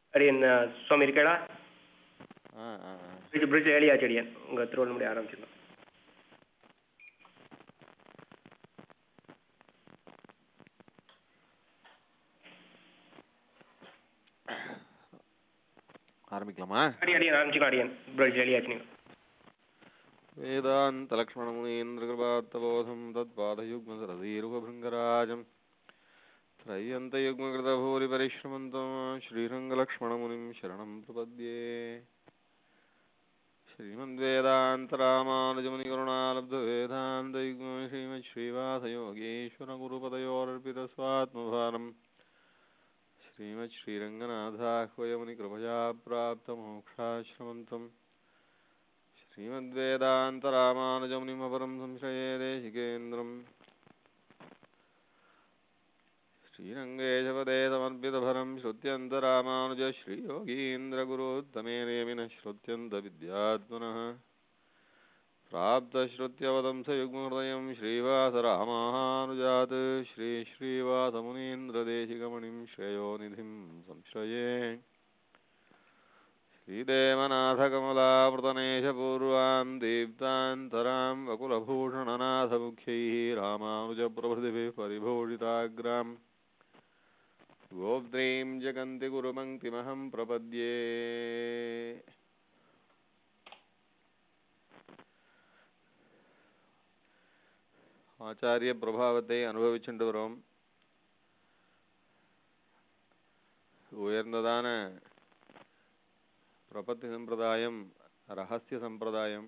அடியன் அஹ், சுவாமி இருக்கடா ஆ ஆ ஆ bridge bridge ஏழியாச்சு அடியன் உங்கள் திருவண்ணாமலை ஆரம்பிச்சிடலாம் ஆரம்பிக்கலாமா அடி அடியன் ஆரம்பிச்சிக்கலாம் அடியன் பிரிட்ஜ் ஏழியாச்சு நீங்கள் वेदान्तलक्ष्मणमुनीन्द्रकृपार्थबोधं तत्पादयुग्मसरसीरुभभृङ्गराजम् त्रय्यन्तयुग्मकृतभूरिपरिश्रमन्तं श्रीरङ्गलक्ष्मणमुनिं शरणं प्रपद्ये श्रीमद्वेदान्तरामानुजमुनिकरुणालब्धवेदान्तयुग्म श्रीमच्छ्रीवासयोगीश्वरगुरुपदयोरर्पितस्वात्मभारम् श्रीमच्छ्रीरङ्गनाथाह्वयमुनिकृपया प्राप्तमोक्षाश्रमन्तम् श्रीमद्वेदान्तरामानुजमुनिमपरं संश्रये देशिकेन्द्रम् श्रीरङ्गेशपदे समर्पितभरं श्रुत्यन्तरामानुज श्रीयोगीन्द्रगुरोत्तमेन यमिनः श्रुत्यन्तविद्यात्मनः प्राप्तश्रुत्यवदं स युग्महृदयं श्रीवासरामानुजात् श्रीश्रीवासमुनीन्द्रदेशिकमणिं श्रेयोनिधिं संश्रये श्रीदेवनाथकमलावृतनेशपूर्वां दीप्तान्तरां वकुलभूषणनाथमुख्यैः रामानुजप्रभृतिभिः परिभूषिताग्राम् गोप्त्रीं जगन्ति गुरुपङ्क्तिमहं प्रपद्ये ஆச்சாரிய பிரபாவத்தை அனுபவிச்சுட்டு வரோம் உயர்ந்ததான பிரபத்தி சம்பிரதாயம் ரகசிய சம்பிரதாயம்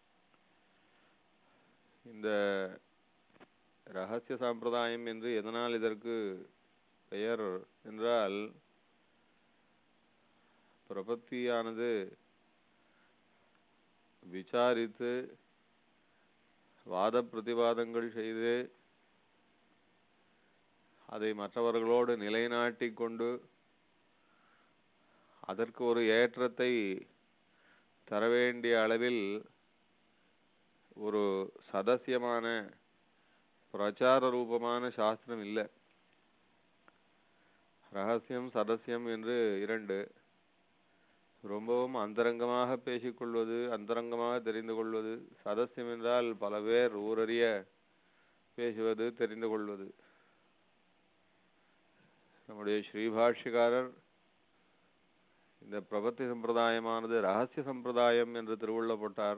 இந்த ரகசிய சம்பிரதாயம் என்று எதனால் இதற்கு பெயர் என்றால் பிரபத்தியானது விசாரித்து வாத பிரதிவாதங்கள் செய்து அதை மற்றவர்களோடு நிலைநாட்டிக் கொண்டு அதற்கு ஒரு ஏற்றத்தை தர வேண்டிய அளவில் ஒரு சதசியமான பிரச்சார ரூபமான சாஸ்திரம் இல்லை ரகசியம் சதசியம் என்று இரண்டு ரொம்பவும் அந்தரங்கமாக பேசிக்கொள்வது அந்தரங்கமாக தெரிந்து கொள்வது சதசியம் என்றால் பல பேர் ஊரறிய பேசுவது தெரிந்து கொள்வது நம்முடைய ஸ்ரீபாஷ்யக்காரர் இந்த பிரபத்தி சம்பிரதாயமானது ரகசிய சம்பிரதாயம் என்று திருவுள்ள போட்டார்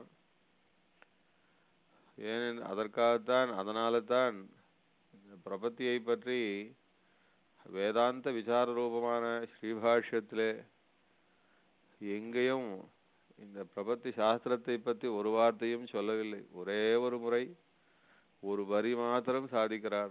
ஏன் அதற்காகத்தான் அதனால தான் இந்த பிரபத்தியை பற்றி வேதாந்த விசார ரூபமான ஸ்ரீபாஷ்யத்திலே எங்கேயும் இந்த பிரபத்தி சாஸ்திரத்தை பற்றி ஒரு வார்த்தையும் சொல்லவில்லை ஒரே ஒரு முறை ஒரு வரி மாத்திரம் சாதிக்கிறார்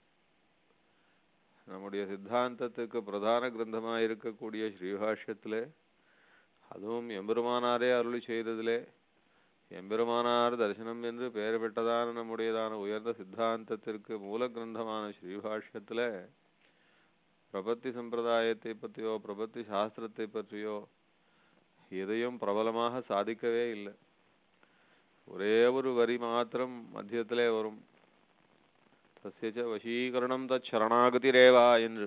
நம்முடைய சித்தாந்தத்துக்கு பிரதான கிரந்தமாக இருக்கக்கூடிய ஸ்ரீபாஷ்யத்திலே அதுவும் எம்பெருமானாரே அருளி செய்ததிலே எம்பெருமானார் தரிசனம் என்று பெயர் பெற்றதான நம்முடையதான உயர்ந்த சித்தாந்தத்திற்கு மூல கிரந்தமான ஸ்ரீபாஷ்யத்தில் பிரபத்தி சம்பிரதாயத்தை பற்றியோ பிரபத்தி சாஸ்திரத்தை பற்றியோ எதையும் பிரபலமாக சாதிக்கவே இல்லை ஒரே ஒரு வரி மாத்திரம் மத்தியத்திலே வரும் தஸ்ய வசீகரணம் தத் சரணாகதிரேவா என்று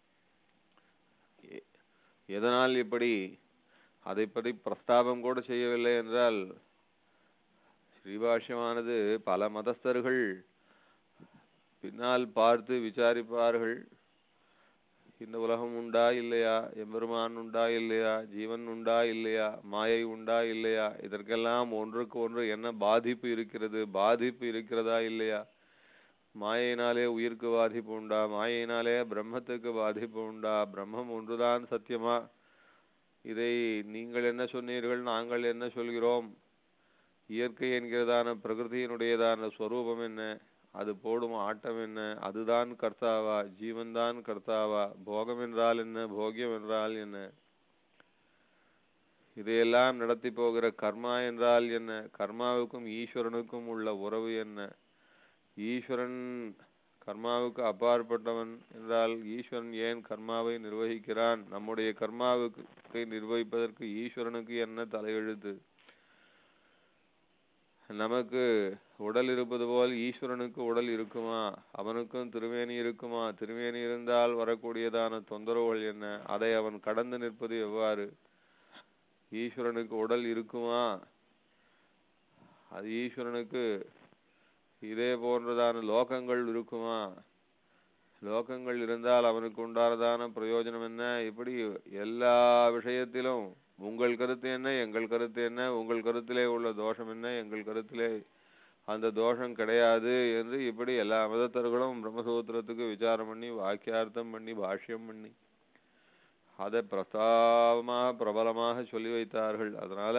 எ- எதனால் இப்படி அதை பற்றி பிரஸ்தாபம் கூட செய்யவில்லை என்றால் ஸ்ரீபாஷ்யமானது பல மதஸ்தர்கள் பின்னால் பார்த்து விசாரிப்பார்கள் இந்த உலகம் உண்டா இல்லையா எம்பெருமான் உண்டா இல்லையா ஜீவன் உண்டா இல்லையா மாயை உண்டா இல்லையா இதற்கெல்லாம் ஒன்றுக்கு ஒன்று என்ன பாதிப்பு இருக்கிறது பாதிப்பு இருக்கிறதா இல்லையா மாயையினாலே உயிருக்கு பாதிப்பு உண்டா மாயையினாலே பிரம்மத்துக்கு பாதிப்பு உண்டா பிரம்மம் ஒன்றுதான் சத்தியமா இதை நீங்கள் என்ன சொன்னீர்கள் நாங்கள் என்ன சொல்கிறோம் இயற்கை என்கிறதான பிரகிருதியினுடையதான ஸ்வரூபம் என்ன அது போடும் ஆட்டம் என்ன அதுதான் கர்த்தாவா ஜீவன்தான் கர்த்தாவா போகம் என்றால் என்ன போகியம் என்றால் என்ன இதையெல்லாம் நடத்தி போகிற கர்மா என்றால் என்ன கர்மாவுக்கும் ஈஸ்வரனுக்கும் உள்ள உறவு என்ன ஈஸ்வரன் கர்மாவுக்கு அப்பாற்பட்டவன் என்றால் ஈஸ்வரன் ஏன் கர்மாவை நிர்வகிக்கிறான் நம்முடைய கர்மாவுக்கு நிர்வகிப்பதற்கு ஈஸ்வரனுக்கு என்ன தலையெழுத்து நமக்கு உடல் இருப்பது போல் ஈஸ்வரனுக்கு உடல் இருக்குமா அவனுக்கும் திருமேனி இருக்குமா திருமேனி இருந்தால் வரக்கூடியதான தொந்தரவுகள் என்ன அதை அவன் கடந்து நிற்பது எவ்வாறு ஈஸ்வரனுக்கு உடல் இருக்குமா அது ஈஸ்வரனுக்கு இதே போன்றதான லோகங்கள் இருக்குமா லோகங்கள் இருந்தால் அவனுக்கு உண்டானதான பிரயோஜனம் என்ன இப்படி எல்லா விஷயத்திலும் உங்கள் கருத்து என்ன எங்கள் கருத்து என்ன உங்கள் கருத்திலே உள்ள தோஷம் என்ன எங்கள் கருத்திலே அந்த தோஷம் கிடையாது என்று இப்படி எல்லா மதத்தர்களும் பிரம்மசூத்திரத்துக்கு விசாரம் பண்ணி வாக்கியார்த்தம் பண்ணி பாஷ்யம் பண்ணி அதை பிரஸ்தாபமாக பிரபலமாக சொல்லி வைத்தார்கள் அதனால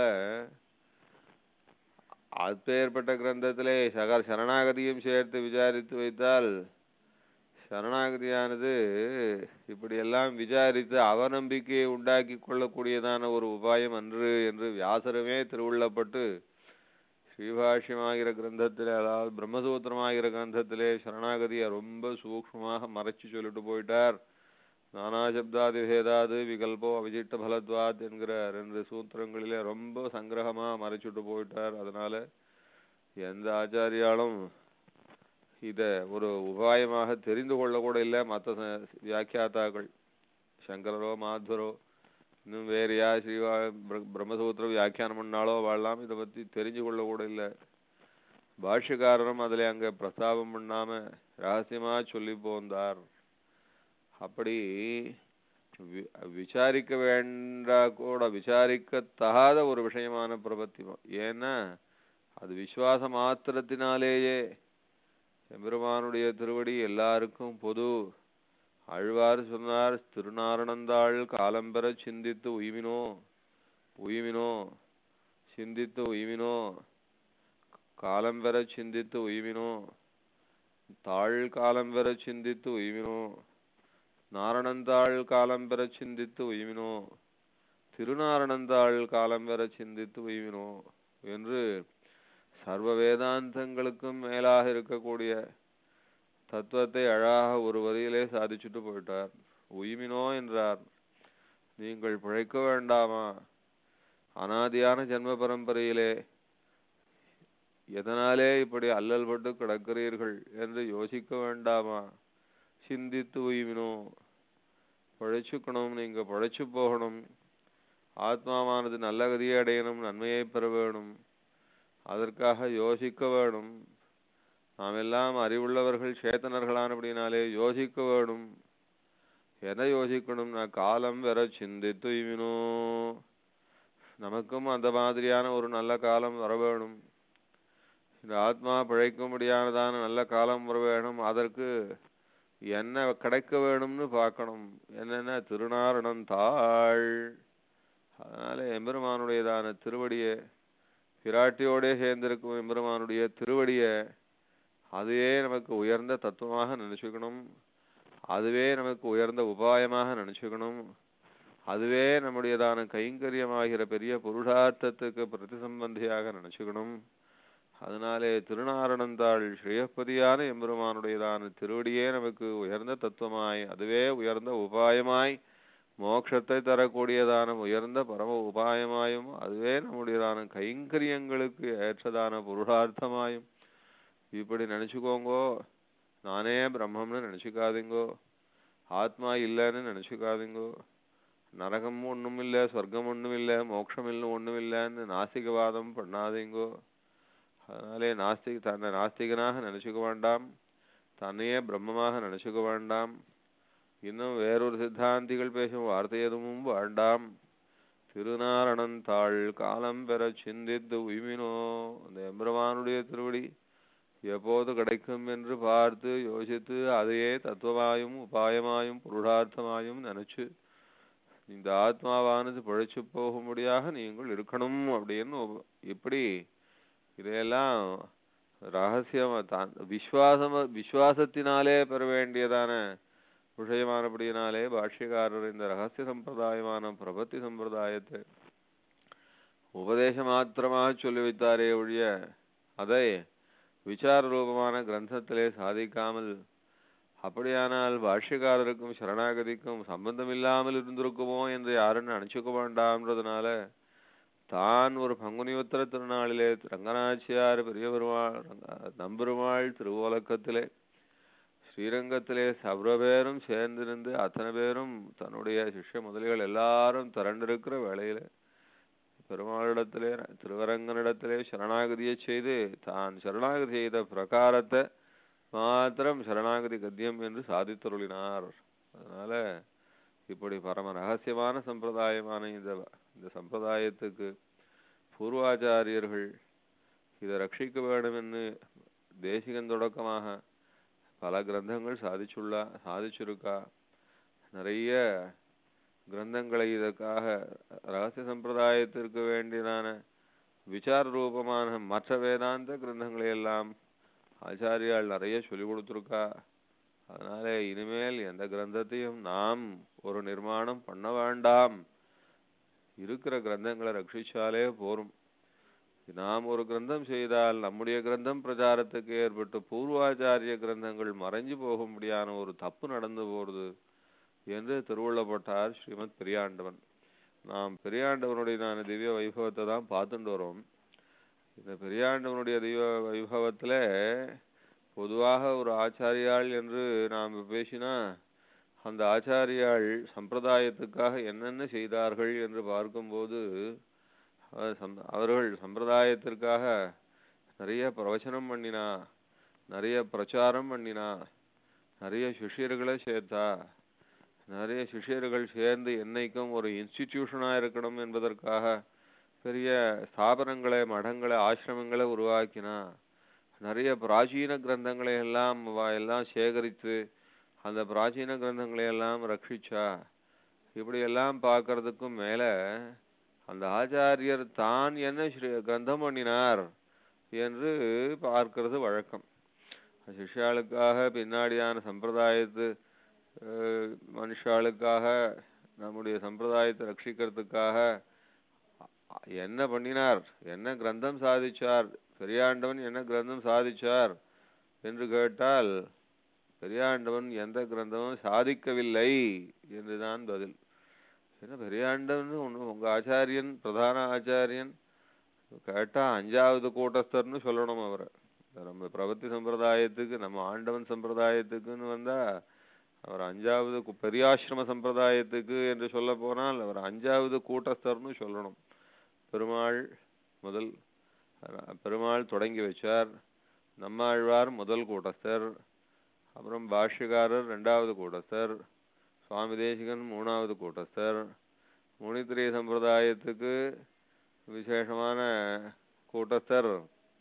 அப்பேற்பட்ட கிரந்தத்திலே சக சரணாகதியும் சேர்த்து விசாரித்து வைத்தால் சரணாகதியானது இப்படியெல்லாம் விசாரித்து அவநம்பிக்கையை உண்டாக்கி கொள்ளக்கூடியதான ஒரு உபாயம் அன்று என்று வியாசருமே திருவுள்ளப்பட்டு ஸ்ரீபாஷ்யமாகிற கிரந்தத்திலே அதாவது பிரம்மசூத்திரமாகிற கிரந்தத்திலே சரணாகதியை ரொம்ப சூக்ஷ்மமாக மறைச்சு சொல்லிட்டு போயிட்டார் நானா சப்தாதி பேதாது விகல்போ அவிஜிட்ட பலத்வாத் என்கிற ரெண்டு சூத்திரங்களிலே ரொம்ப சங்கிரகமா மறைச்சுட்டு போயிட்டார் அதனால எந்த ஆச்சாரியாலும் இத ஒரு உபாயமாக தெரிந்து கொள்ள கூட இல்லை மற்ற வியாக்கியாத்தாக்கள் சங்கரரோ மாத்வரோ இன்னும் வேற யார் ஸ்ரீவா பிர- பிரம்மசூத்திர வியாக்கியானம் பண்ணாலோ வாழலாம் இதை பத்தி தெரிஞ்சு கொள்ள கூட இல்லை பாஷ்யக்காரரும் அதில் அங்க பிரஸ்தாபம் பண்ணாம ரகசியமா சொல்லி போந்தார் அப்படி வி- விசாரிக்க வேண்டா கூட விசாரிக்கத்தகாத ஒரு விஷயமான பிரபத்தியம் ஏன்னா அது விசுவாச மாத்திரத்தினாலேயே எம்பெருமானுடைய திருவடி எல்லாருக்கும் பொது ஆழ்வார் சொன்னார் திருநாரணந்தாள் காலம்பெற சிந்தித்து உய்வினோ உய்வினோ சிந்தித்து உய்வினோ காலம்பெற சிந்தித்து உய்வினோ தாழ் காலம்பெற சிந்தித்து உய்வினோ நாரணந்தாள் காலம்பெற சிந்தித்து உய்வினோ திருநாரணந்தாள் காலம்பெற சிந்தித்து உய்வினோ என்று சர்வ வேதாந்தங்களுக்கும் மேலாக இருக்கக்கூடிய தத்துவத்தை அழகாக ஒரு வரியிலே சாதிச்சுட்டு போயிட்டார் உய்மினோ என்றார் நீங்கள் பிழைக்க வேண்டாமா அனாதியான ஜென்ம பரம்பரையிலே எதனாலே இப்படி அல்லல் பட்டு கிடக்கிறீர்கள் என்று யோசிக்க வேண்டாமா சிந்தித்து உய்வினோ பிழைச்சுக்கணும் நீங்க பிழைச்சு போகணும் ஆத்மாவானது நல்ல கதியை அடையணும் நன்மையை பெற வேணும் அதற்காக யோசிக்க வேணும் நாம் எல்லாம் அறிவுள்ளவர்கள் சேத்தனர்களானபடினாலே யோசிக்க வேணும் எதை யோசிக்கணும்னா காலம் வர சிந்தித்து இவினோ நமக்கும் அந்த மாதிரியான ஒரு நல்ல காலம் வர வேணும் இந்த ஆத்மா பிழைக்கும்படியானதான நல்ல காலம் வர வேணும் அதற்கு என்ன கிடைக்க வேணும்னு பார்க்கணும் என்னென்ன திருநாரணம் தாள் அதனால எம்பெருமானுடையதான திருவடியை பிராட்டியோடே சேர்ந்திருக்கும் எம்பெருமானுடைய திருவடியை அதுவே நமக்கு உயர்ந்த தத்துவமாக நினைச்சுக்கணும் அதுவே நமக்கு உயர்ந்த உபாயமாக நினைச்சுக்கணும் அதுவே நம்முடையதான கைங்கரியமாகிற பெரிய புருஷார்த்தத்துக்கு பிரதிசம்பந்தியாக நினைச்சுக்கணும் அதனாலே திருநாரணந்தாள் ஸ்ரீயப்பதியான எம்பெருமானுடையதான திருவடியே நமக்கு உயர்ந்த தத்துவமாய் அதுவே உயர்ந்த உபாயமாய் மோட்சத்தை தரக்கூடியதான உயர்ந்த பரம உபாயமாயும் அதுவே நம்முடையதான கைங்கரியங்களுக்கு ஏற்றதான புருஷார்த்தமாயும் இப்படி நினைச்சுக்கோங்கோ நானே பிரம்மம்னு நினைச்சுக்காதீங்கோ ஆத்மா இல்லைன்னு நினைச்சுக்காதீங்கோ நரகம் ஒண்ணும் இல்ல சொர்க்கம் ஒண்ணும் இல்ல மோட்சம் இல்லை ஒண்ணும் இல்லைன்னு நாஸ்திகவாதம் பண்ணாதீங்கோ அதனாலே நாஸ்திக தன்னை நாஸ்திகனாக நினைச்சுக்க வேண்டாம் தன்னையே பிரம்மமாக நினைச்சுக்க வேண்டாம் இன்னும் வேறொரு சித்தாந்திகள் பேசும் வார்த்தை எதுவும் வேண்டாம் திருநாரணன் தாள் காலம் பெற சிந்தித்து உய்மினோ அந்த எம்பெருமானுடைய திருவடி எப்போது கிடைக்கும் என்று பார்த்து யோசித்து அதையே தத்துவமாயும் உபாயமாயும் புருஷார்த்தமாயும் நினைச்சு இந்த ஆத்மாவானது பிழைச்சு போகும்படியாக நீங்கள் இருக்கணும் அப்படின்னு ஒ- இப்படி இதையெல்லாம் ரகசியமா தான் விஸ்வாசம் விஸ்வாசத்தினாலே பெற வேண்டியதான விஷயமானபடியினாலே பாஷ்யக்காரர் இந்த ரகசிய சம்பிரதாயமான பிரபத்தி சம்பிரதாயத்தை உபதேச மாத்திரமாக சொல்லி வைத்தாரே ஒழிய அதை விசார ரூபமான கிரந்தத்திலே சாதிக்காமல் அப்படியானால் பாஷ்யக்காரருக்கும் சரணாகதிக்கும் சம்பந்தம் இல்லாமல் இருந்திருக்குமோ என்று யாரும் நினைச்சுக்க வேண்டாம்ன்றதுனால தான் ஒரு பங்குனி உத்திர திருநாளிலே ரங்கநாச்சியார் பெரிய பெருமாள் ரங்க- நம்பெருமாள் திருவோலக்கத்திலே ஸ்ரீரங்கத்திலே சர்வ பேரும் சேர்ந்திருந்து அத்தனை பேரும் தன்னுடைய சிஷ்ய முதலிகள் எல்லாரும் திரண்டிருக்கிற வேளையில பெருமாளிடத்திலே திருவரங்கனிடத்திலே சரணாகதியை செய்து தான் சரணாகதி செய்த பிரகாரத்தை மாத்திரம் சரணாகதி கத்தியம் என்று சாதித்தருளினார் அதனால இப்படி பரம ரகசியமான சம்பிரதாயமான இந்த இந்த சம்பிரதாயத்துக்கு பூர்வாச்சாரியர்கள் இதை ரட்சிக்க வேண்டும் என்று தேசிகன் தொடக்கமாக பல கிரந்தங்கள் சாதிச்சுள்ளா சாதிச்சிருக்கா நிறைய கிரந்தங்களை இதற்காக ரகசிய சம்பிரதாயத்திற்கு வேண்டியதான விசார ரூபமான மற்ற வேதாந்த கிரந்தங்களை எல்லாம் ஆச்சாரியால் நிறைய சொல்லி கொடுத்துருக்கா அதனால இனிமேல் எந்த கிரந்தத்தையும் நாம் ஒரு நிர்மாணம் பண்ண வேண்டாம் இருக்கிற கிரந்தங்களை ரட்சிச்சாலே போரும் நாம் ஒரு கிரந்தம் செய்தால் நம்முடைய கிரந்தம் பிரச்சாரத்துக்கு ஏற்பட்டு பூர்வாச்சாரிய கிரந்தங்கள் மறைஞ்சு போகும்படியான ஒரு தப்பு நடந்து போறது என்று திருவுள்ளப்பட்டார் ஸ்ரீமத் பெரியாண்டவன் நாம் பெரியாண்டவனுடைய திவ்ய வைபவத்தை தான் பார்த்துட்டு வரோம் இந்த பெரியாண்டவனுடைய திவ்ய வைபவத்துல பொதுவாக ஒரு ஆச்சாரியாள் என்று நாம் பேசினா அந்த ஆச்சாரியாள் சம்பிரதாயத்துக்காக என்னென்ன செய்தார்கள் என்று பார்க்கும்போது அவர் சம்- அவர்கள் சம்பிரதாயத்திற்காக நிறைய பிரவச்சனம் பண்ணினா நிறைய பிரச்சாரம் பண்ணினா நிறைய சிஷ்யர்களை சேர்த்தா நிறைய சிஷ்யர்கள் சேர்ந்து என்னைக்கும் ஒரு இன்ஸ்டிடியூஷனா இருக்கணும் என்பதற்காக பெரிய ஸ்தாபனங்களை மடங்களை ஆசிரமங்களை உருவாக்கினா நிறைய பிராச்சீன கிரந்தங்களை எல்லாம் வ- எல்லாம் சேகரித்து அந்த பிராச்சீன கிரந்தங்களை எல்லாம் ரட்சிச்சா இப்படி எல்லாம் பார்க்கறதுக்கும் மேல அந்த ஆச்சாரியர் தான் என்ன ஸ்ரீ- கிரந்தம் பண்ணினார் என்று பார்க்கிறது வழக்கம் சிஷ்யாளுக்காக பின்னாடியான சம்பிரதாயத்து அஹ், மனுஷாளுக்காக நம்முடைய சம்பிரதாயத்தை ரட்சிக்கிறதுக்காக அ- என்ன பண்ணினார் என்ன கிரந்தம் சாதிச்சார் பெரியாண்டவன் என்ன கிரந்தம் சாதிச்சார் என்று கேட்டால் பெரியாண்டவன் எந்த கிரந்தமும் சாதிக்கவில்லை என்றுதான் பதில் என்ன பெரியாண்டவன் ஒண்ணு உங்க ஆச்சாரியன் பிரதான ஆச்சாரியன் கேட்டா அஞ்சாவது கூட்டஸ்தர்னு சொல்லணும் அவரை இந்த நம்ம பிரபத்தி சம்பிரதாயத்துக்கு நம்ம ஆண்டவன் சம்பிரதாயத்துக்குன்னு வந்தா அவர் அஞ்சாவது கு- பெரியாசிரம சம்பிரதாயத்துக்கு என்று சொல்ல போனால் அவர் அஞ்சாவது கூட்டஸ்தர்னு சொல்லணும் பெருமாள் முதல் அஹ் பெருமாள் தொடங்கி வச்சார் நம்மாழ்வார் முதல் கூட்டஸ்தர் அப்புறம் பாஷ்யக்காரர் ரெண்டாவது கூட்டஸ்தர் சுவாமி தேசிகன் மூணாவது கூட்டஸ்தர் முனித்திரை சம்பிரதாயத்துக்கு விசேஷமான கூட்டஸ்தர்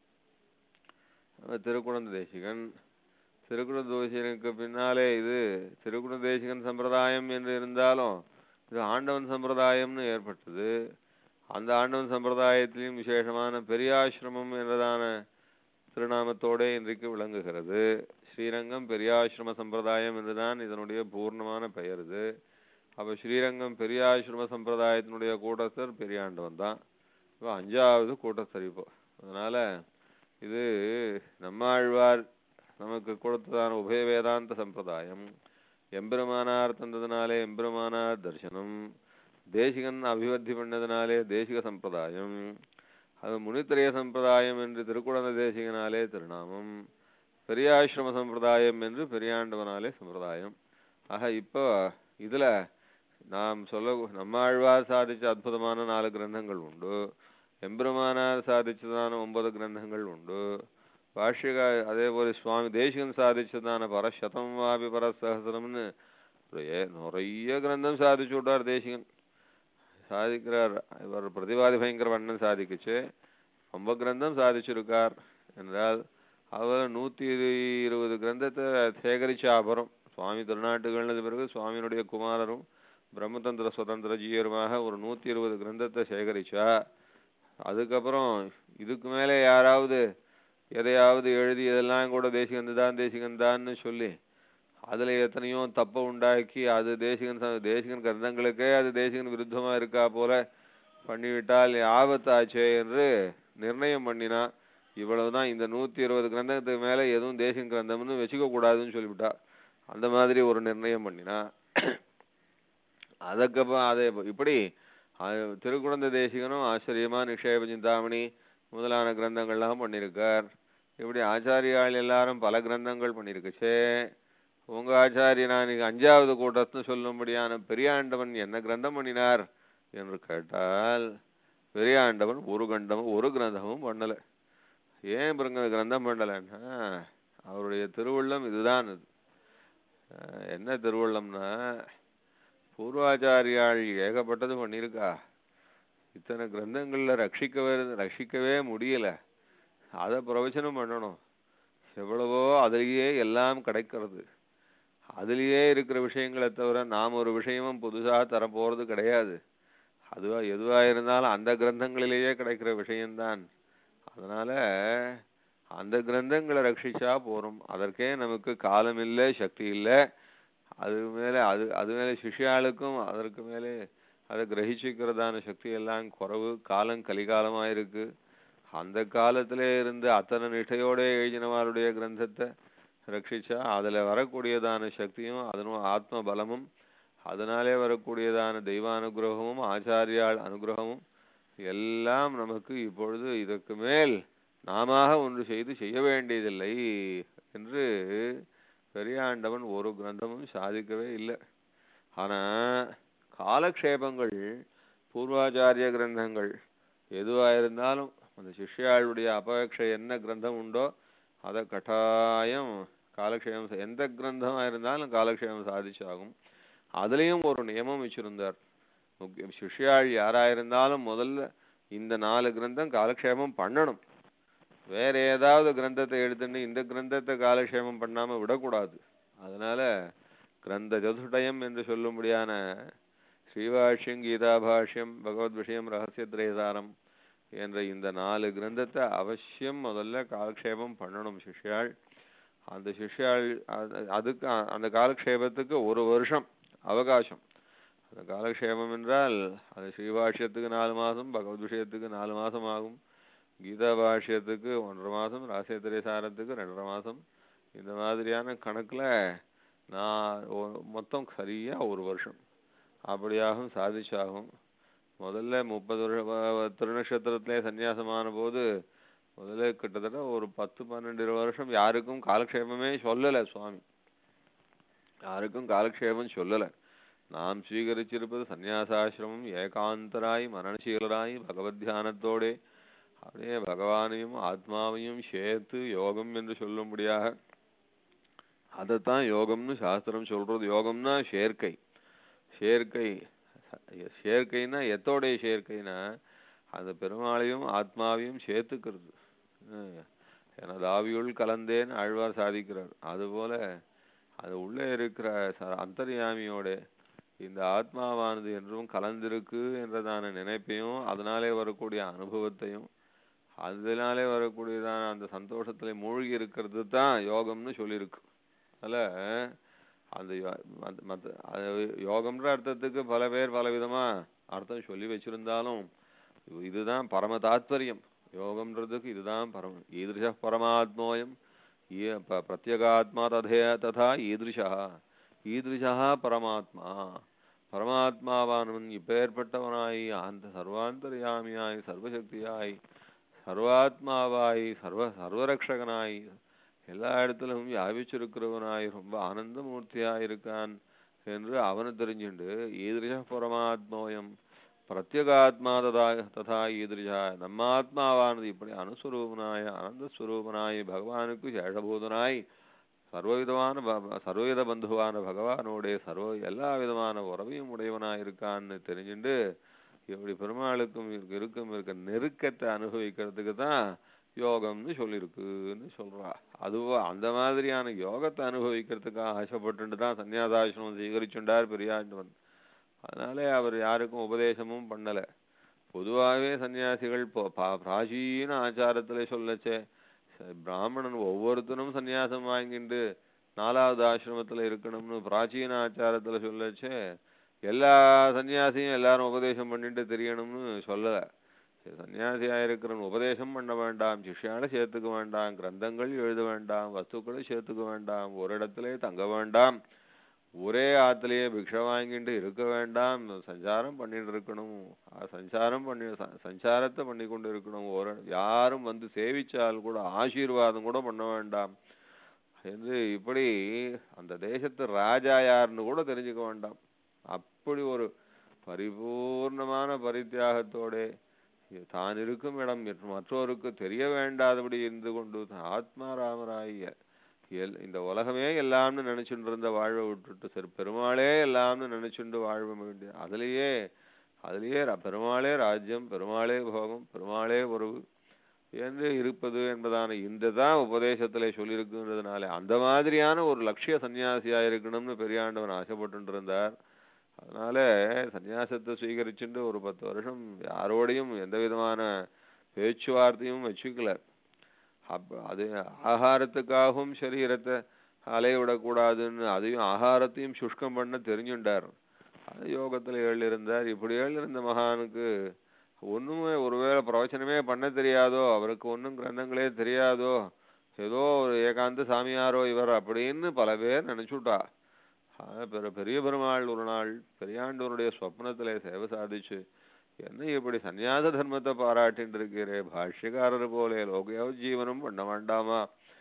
அஹ் திருக்குழந்தை தேசிகன் திருக்குழந்தை தேசிகனுக்கு பின்னாலே இது திருக்குழந்தை தேசிகன் சம்பிரதாயம் என்று இருந்தாலும் இது ஆண்டவன் சம்பிரதாயம்னு ஏற்பட்டது அந்த ஆண்டவன் சம்பிரதாயத்திலும் விசேஷமான பெரியாசிரமம் என்றதான திருநாமத்தோடே இன்றைக்கு விளங்குகிறது ஸ்ரீரங்கம் பெரியாசிரம சம்பிரதாயம் என்றுதான் இதனுடைய பூர்ணமான பெயர் இது அப்ப ஸ்ரீரங்கம் பெரியாசிரம சம்பிரதாயத்தினுடைய கூட்டஸ்தர் பெரியாண்டவன் தான் இப்போ அஞ்சாவது கூட்டஸ்தர் இப்போ அதனால இது நம்மாழ்வார் நமக்கு கொடுத்ததான உபய வேதாந்த சம்பிரதாயம் எம்பெருமானார் தந்ததுனாலே எம்பெருமானார் தரிசனம் தேசிகன் அபிவர்த்தி பண்ணதுனாலே தேசிக சம்பிரதாயம் அது முனித்திரைய சம்பிரதாயம் என்று திருக்குழந்தை தேசிகனாலே திருநாமம் பெரியாசிரம சம்பிரதாயம் என்று பெரியாண்டவனாலே சம்பிரதாயம் ஆக இப்போ இதுல நாம் சொல்ல நம்மாழ்வார் சாதிச்ச அற்புதமான நாலு கிரந்தங்கள் உண்டு எம்பெருமானார் சாதிச்சதான ஒன்பது கிரந்தங்கள் உண்டு பாஷ்யகா அதே போல சுவாமி தேசிகன் சாதிச்சதான பரசதம் வாபி பரசகசரம்னு நிறைய நிறைய கிரந்தம் சாதிச்சு விட்டார் தேசிகன் சாதிக்கிறார் இவர் பிரதிவாதி பயங்கர வண்ணன் சாதிக்குச்சு ரொம்ப கிரந்தம் சாதிச்சிருக்கார் என்றால் அவர் நூத்தி இரு- இருபது கிரந்தத்தை சேகரிச்ச அப்புறம் சுவாமி திருநாட்டுகள்னது பிறகு சுவாமியினுடைய குமாரரும் பிரம்மதந்திர சுதந்திர ஜீயருமாக ஒரு நூத்தி இருபது கிரந்தத்தை சேகரிச்சா அதுக்கப்புறம் இதுக்கு மேலே யாராவது எதையாவது எழுதி இதெல்லாம் கூட தேசிகன் தான் தேசிகன் தான்னு சொல்லி அதுல எத்தனையோ தப்ப உண்டாக்கி அது தேசிகன் ச- தேசிகன் கிரந்தங்களுக்கே அது தேசிகன் விருத்தமா இருக்கா போல பண்ணிவிட்டால் ஆபத்தாச்சே என்று நிர்ணயம் பண்ணினா இவ்வளவுதான் இந்த நூத்தி இருபது கிரந்தத்துக்கு மேல எதுவும் தேசிகன் கிரந்தம்னு வச்சுக்க கூடாதுன்னு சொல்லிவிட்டா அந்த மாதிரி ஒரு நிர்ணயம் பண்ணினா அதுக்கப்புறம் அதை இப்படி ஆ- திருக்குழந்தை தேசிகனும் ஆச்சரியமா நிக்ஷேப சிந்தாமணி முதலான கிரந்தங்கள்லாம் பண்ணியிருக்கார் இப்படி ஆச்சாரியாள் எல்லாரும் பல கிரந்தங்கள் பண்ணியிருக்குச்சே உங்க ஆச்சாரியனா நீங்க அஞ்சாவது கூட்டத்தை சொல்லும்படியான பெரியாண்டவன் என்ன கிரந்தம் பண்ணினார் என்று கேட்டால் பெரியாண்டவன் ஒரு கண்டமும் ஒரு கிரந்தமும் பண்ணல ஏன் பிறங்க கிரந்தம் பண்ணலைன்னா அவருடைய திருவுள்ளம் இதுதான் அது அஹ் என்ன திருவுள்ளம்னா பூர்வாச்சாரியாள் ஏகப்பட்டது பண்ணியிருக்கா இத்தனை கிரந்தங்கள்ல ரட்சிக்கவே ரட்சிக்கவே முடியல அதை பிரவச்சனம் பண்ணணும் எவ்வளவோ அதிலேயே எல்லாம் கிடைக்கிறது அதிலேயே இருக்கிற விஷயங்களை தவிர நாம் ஒரு விஷயமும் புதுசாக தரப்போறது கிடையாது அதுவா எதுவா இருந்தாலும் அந்த கிரந்தங்களிலேயே கிடைக்கிற விஷயம்தான் அதனால அந்த கிரந்தங்களை ரட்சிச்சா போறோம் அதற்கே நமக்கு காலம் இல்லை சக்தி இல்லை அது மேலே அது அது மேலே சிஷ்யாளுக்கும் அதற்கு மேலே அதை கிரகிச்சுக்கிறதான சக்தி எல்லாம் குறைவு காலம் கலிகாலமா இருக்கு அந்த காலத்திலே இருந்து அத்தனை நிஷ்டையோட எழுதினவாருடைய கிரந்தத்தை ரட்சிச்சா அதுல வரக்கூடியதான சக்தியும் அதனும் ஆத்ம பலமும் அதனாலே வரக்கூடியதான தெய்வ அனுகிரகமும் ஆச்சாரியாள் அனுகிரகமும் எல்லாம் நமக்கு இப்பொழுது இதற்கு மேல் நாம ஒன்று செய்து செய்ய வேண்டியதில்லை என்று பெரியாண்டவன் ஒரு கிரந்தமும் சாதிக்கவே இல்லை ஆனா காலக்ஷேபங்கள் பூர்வாச்சாரிய கிரந்தங்கள் எதுவா இருந்தாலும் அந்த சிஷ்யாளுடைய அபேட்சை என்ன கிரந்தம் உண்டோ அதை கட்டாயம் காலக்ஷேபம் செய்- எந்த கிரந்தமா இருந்தாலும் காலக்ஷேபம் சாதிச்சாகும் அதுலயும் ஒரு நியமம் வச்சிருந்தார் முக்கியம் சிஷ்யாள் யாரா இருந்தாலும் முதல்ல இந்த நாலு கிரந்தம் காலக்ஷேபம் பண்ணணும் வேற ஏதாவது கிரந்தத்தை எடுத்துட்டு இந்த கிரந்தத்தை காலக்ஷேபம் பண்ணாம விடக்கூடாது அதனால கிரந்த சதுஷ்டயம் என்று சொல்லும்படியான ஸ்ரீபாஷ்யம் கீதாபாஷ்யம் பகவத் விஷயம் ரகசிய திரேசாரம் என்ற இந்த நாலு கிரந்தத்தை அவசியம் முதல்ல காலக்ஷேபம் பண்ணணும் சிஷ்யாள் அந்த சிஷ்யாள் அது- அதுக்கு அ- அந்த காலக்ஷேபத்துக்கு ஒரு வருஷம் அவகாசம் அந்த காலக்ஷேபம் என்றால் அது ஸ்ரீபாஷ்யத்துக்கு நாலு மாதம் பகவத் விஷயத்துக்கு நாலு மாதம் ஆகும் கீதா பாஷ்யத்துக்கு ஒன்றரை மாதம் ராசியத்திரை சாரத்துக்கு ரெண்டரை மாதம் இந்த மாதிரியான கணக்குல நான் ஒ- மொத்தம் சரியா ஒரு வருஷம் அப்படியாகும் சாதிச்சாகும் முதல்ல முப்பது வருஷம் திருநக்ஷத்திரத்திலே சந்நியாசமான போது முதல்ல கிட்டத்தட்ட ஒரு பத்து பன்னெண்டு வருஷம் யாருக்கும் காலக்ஷேபமே சொல்லல சுவாமி யாருக்கும் காலக்ஷேபம் சொல்லல நாம் ஸ்வீகரிச்சிருப்பது சந்நியாசாசிரமம் ஏகாந்தராய் மரணசீலராய் பகவத் தியானத்தோடே அப்படியே பகவானையும் ஆத்மாவையும் சேர்த்து யோகம் என்று சொல்லும்படியாக அதைத்தான் யோகம்னு சாஸ்திரம் சொல்றது யோகம்னா சேர்க்கை சேர்க்கை சேர்க்கைனா எத்தோடைய சேர்க்கைனா அந்த பெருமாளையும் ஆத்மாவையும் சேர்த்துக்கிறது அஹ் எனது ஆவியுள் கலந்தேன்னு ஆழ்வார் சாதிக்கிறார் அதுபோல அது உள்ளே இருக்கிற ச- அந்தர்யாமியோட இந்த ஆத்மாவானது என்றும் கலந்திருக்கு என்றதான நினைப்பையும் அதனாலே வரக்கூடிய அனுபவத்தையும் அதனாலே வரக்கூடியதான அந்த சந்தோஷத்துல மூழ்கி இருக்கிறது தான் யோகம்னு சொல்லியிருக்கு அதனால அந்த யோ- மத்த- மத்த- அது யோகம்ன்ற அர்த்தத்துக்கு பல பேர் பல விதமா அர்த்தம் சொல்லி வச்சிருந்தாலும் இது- இதுதான் பரம தாத்பரியம் யோகம்ன்றதுக்கு இதுதான் பரம ஈதிருஷ பரமாத்மோயம் ஈ- ப- பிரத்யகாத்மா ததே ததா ஈதிருஷா ஈதிருஷா பரமாத்மா பரமாத்மாவானவன் இப்பேற்பட்டவனாய் அந்த சர்வாந்தர்யாமியாய் சர்வசக்தியாய் சர்வாத்மாவாய் சர்வ சர்வரக்ஷகனாய் எல்லா இடத்திலும் வியாபிச்சிருக்கிறவனாய் ரொம்ப ஆனந்தமூர்த்தியாய் இருக்கான் என்று அவனு தெரிஞ்சுண்டு ஈதிருஷ பரமாத்மோயம் பிரத்யகாத்மா ததா ததா ஈதிருஷா நம்ம ஆத்மாவானது இப்படி அனுஸ்வரூபனாய் ஆனந்தஸ்வரூபனாய் பகவானுக்கு சேஷபூதனாய் சர்வவிதமான ப- ப- சர்வவித பந்துவான பகவானோடைய சர்வ எல்லா விதமான உறவையும் உடையவனாய் இருக்கான்னு தெரிஞ்சுண்டு இப்படி பெருமாளுக்கும் இருக்கு இருக்கும் இருக்க நெருக்கத்தை அனுபவிக்கிறதுக்கு தான் யோகம்னு சொல்லியிருக்குன்னு சொல்றா அதுவோ அந்த மாதிரியான யோகத்தை அனுபவிக்கிறதுக்காக ஆசைப்பட்டு தான் சன்னியாசாசிரமம் ஸ்வீகரிச்சுண்டார் பெரியாண்டவன் அதனாலே அவர் யாருக்கும் உபதேசமும் பண்ணல பொதுவாகவே சன்னியாசிகள் பொ- பா- பிராச்சீன ஆச்சாரத்திலே சொல்லச்சே ச- பிராமணன் ஒவ்வொருத்தனும் சன்னியாசம் வாங்கிட்டு நாலாவது ஆசிரமத்துல இருக்கணும்னு பிராச்சீன ஆச்சாரத்துல சொல்லச்சே எல்லா சன்னியாசியும் எல்லாரும் உபதேசம் பண்ணிட்டு தெரியணும்னு சொல்லல சரி, சன்னியாசியா இருக்கிறவன் உபதேசம் பண்ண வேண்டாம் சிஷ்யால சேர்த்துக்க வேண்டாம் கிரந்தங்கள் எழுத வேண்டாம் வஸ்துக்களை சேர்த்துக்க வேண்டாம் ஒரு இடத்திலே தங்க வேண்டாம் ஒரே ஆத்துலயே பிக்ஷை வாங்கிட்டு இருக்க வேண்டாம் சஞ்சாரம் பண்ணிட்டு இருக்கணும் அஹ் சஞ்சாரம் பண்ணி ச- சஞ்சாரத்தை பண்ணி கொண்டு இருக்கணும் ஒரு யாரும் வந்து சேவிச்சால் கூட ஆசீர்வாதம் கூட பண்ண வேண்டாம் என்று இப்படி அந்த தேசத்து ராஜா யாருன்னு கூட தெரிஞ்சுக்க வேண்டாம் அப்படி ஒரு பரிபூர்ணமான பரித்தியாகத்தோட தான் இருக்கும் இடம் மற்ற- மற்றோருக்கு தெரிய வேண்டாதபடி இருந்து கொண்டு ஆத்மாராமராய எல் இந்த உலகமே எல்லாம்னு நினைச்சுட்டு இருந்த வாழ்வை விட்டுட்டு சரி பெருமாளே எல்லாம்னு நினைச்சுண்டு வாழ வேண்டிய அதுலயே அதுலயே ர- பெருமாளே ராஜ்யம் பெருமாளே போகம் பெருமாளே உறவு என்று இருப்பது என்பதான இந்த தான் உபதேசத்திலே சொல்லியிருக்குன்றதுனால அந்த மாதிரியான ஒரு லட்சிய சன்னியாசியா இருக்கணும்னு பெரியாண்டவன் ஆசைப்பட்டு இருந்தார் அதனால சன்னியாசத்தை சுவீகரிச்சுட்டு ஒரு பத்து வருஷம் யாரோடையும் எந்த விதமான பேச்சுவார்த்தையும் வச்சுக்கல அப்ப அது ஆகாரத்துக்காகவும் சரீரத்தை அலைய விடக்கூடாதுன்னு அதையும் ஆகாரத்தையும் சுஷ்கம் பண்ண தெரிஞ்சுண்டார் அது யோகத்துல எழுந்திருந்தார் இப்படி எழுந்திருந்த மகானுக்கு ஒண்ணுமே ஒருவேளை பிரவச்சனமே பண்ண தெரியாதோ அவருக்கு ஒண்ணும் கிரந்தங்களே தெரியாதோ ஏதோ ஒரு ஏகாந்த சாமியாரோ இவர் அப்படின்னு பல பேர் நினைச்சுட்டா ஆனா பெரு- பெரிய பெருமாள் ஒரு நாள் பெரியாண்டவனுடைய சொப்னத்திலே சேவை சாதிச்சு என்ன இப்படி சந்நியாச தர்மத்தை பாராட்டின்னு இருக்கிறே பாஷ்யக்காரர் போலே லோக ஜீவனம் பண்ண வேண்டாமா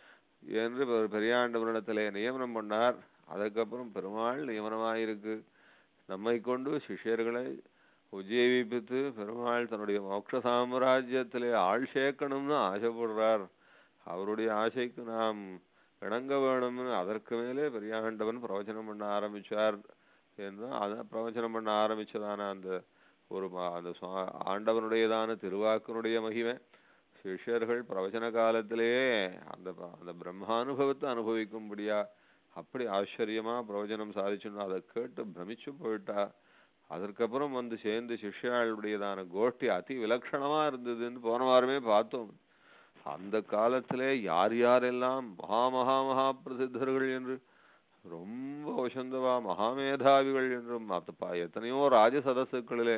என்று பெ- பெரியாண்டவனிடத்திலே நியமனம் பண்ணார் அதுக்கப்புறம் பெருமாள் நியமனமாயிருக்கு நம்மை கொண்டு சிஷ்யர்களை உஜ்ஜீவிப்பித்து பெருமாள் தன்னுடைய மோட்ச சாம்ராஜ்யத்திலே ஆள் சேர்க்கணும்னு ஆசைப்படுறார் அவருடைய ஆசைக்கு நாம் இணங்க வேணும்னு அதற்கு மேலே பெரியாண்டவன் பிரவச்சனம் பண்ண ஆரம்பிச்சார் என்று அத பிரவச்சனம் பண்ண ஆரம்பிச்சதான அந்த ஒரு ம- அந்த சுவா- ஆண்டவனுடையதான திருவாக்கினுடைய மகிமை சிஷ்யர்கள் பிரவச்சன காலத்திலேயே அந்த ப- அந்த பிரம்மானுபவத்தை அனுபவிக்கும்படியா அப்படி ஆச்சரியமா பிரவச்சனம் சாதிச்சுன்னு அதை கேட்டு பிரமிச்சு போயிட்டா அதற்கப்புறம் வந்து சேர்ந்து சிஷ்யாளுடையதான கோஷ்டி அதி விலட்சணமா இருந்ததுன்னு போன வாரமே பார்த்தோம் அந்த காலத்திலே யார் யாரெல்லாம் மகா மகா மகா பிரசித்தர்கள் என்று ரொம்ப வசந்தவா மகாமேதாவிகள் என்றும் அது ப- எத்தனையோ ராஜ சதசுக்களிலே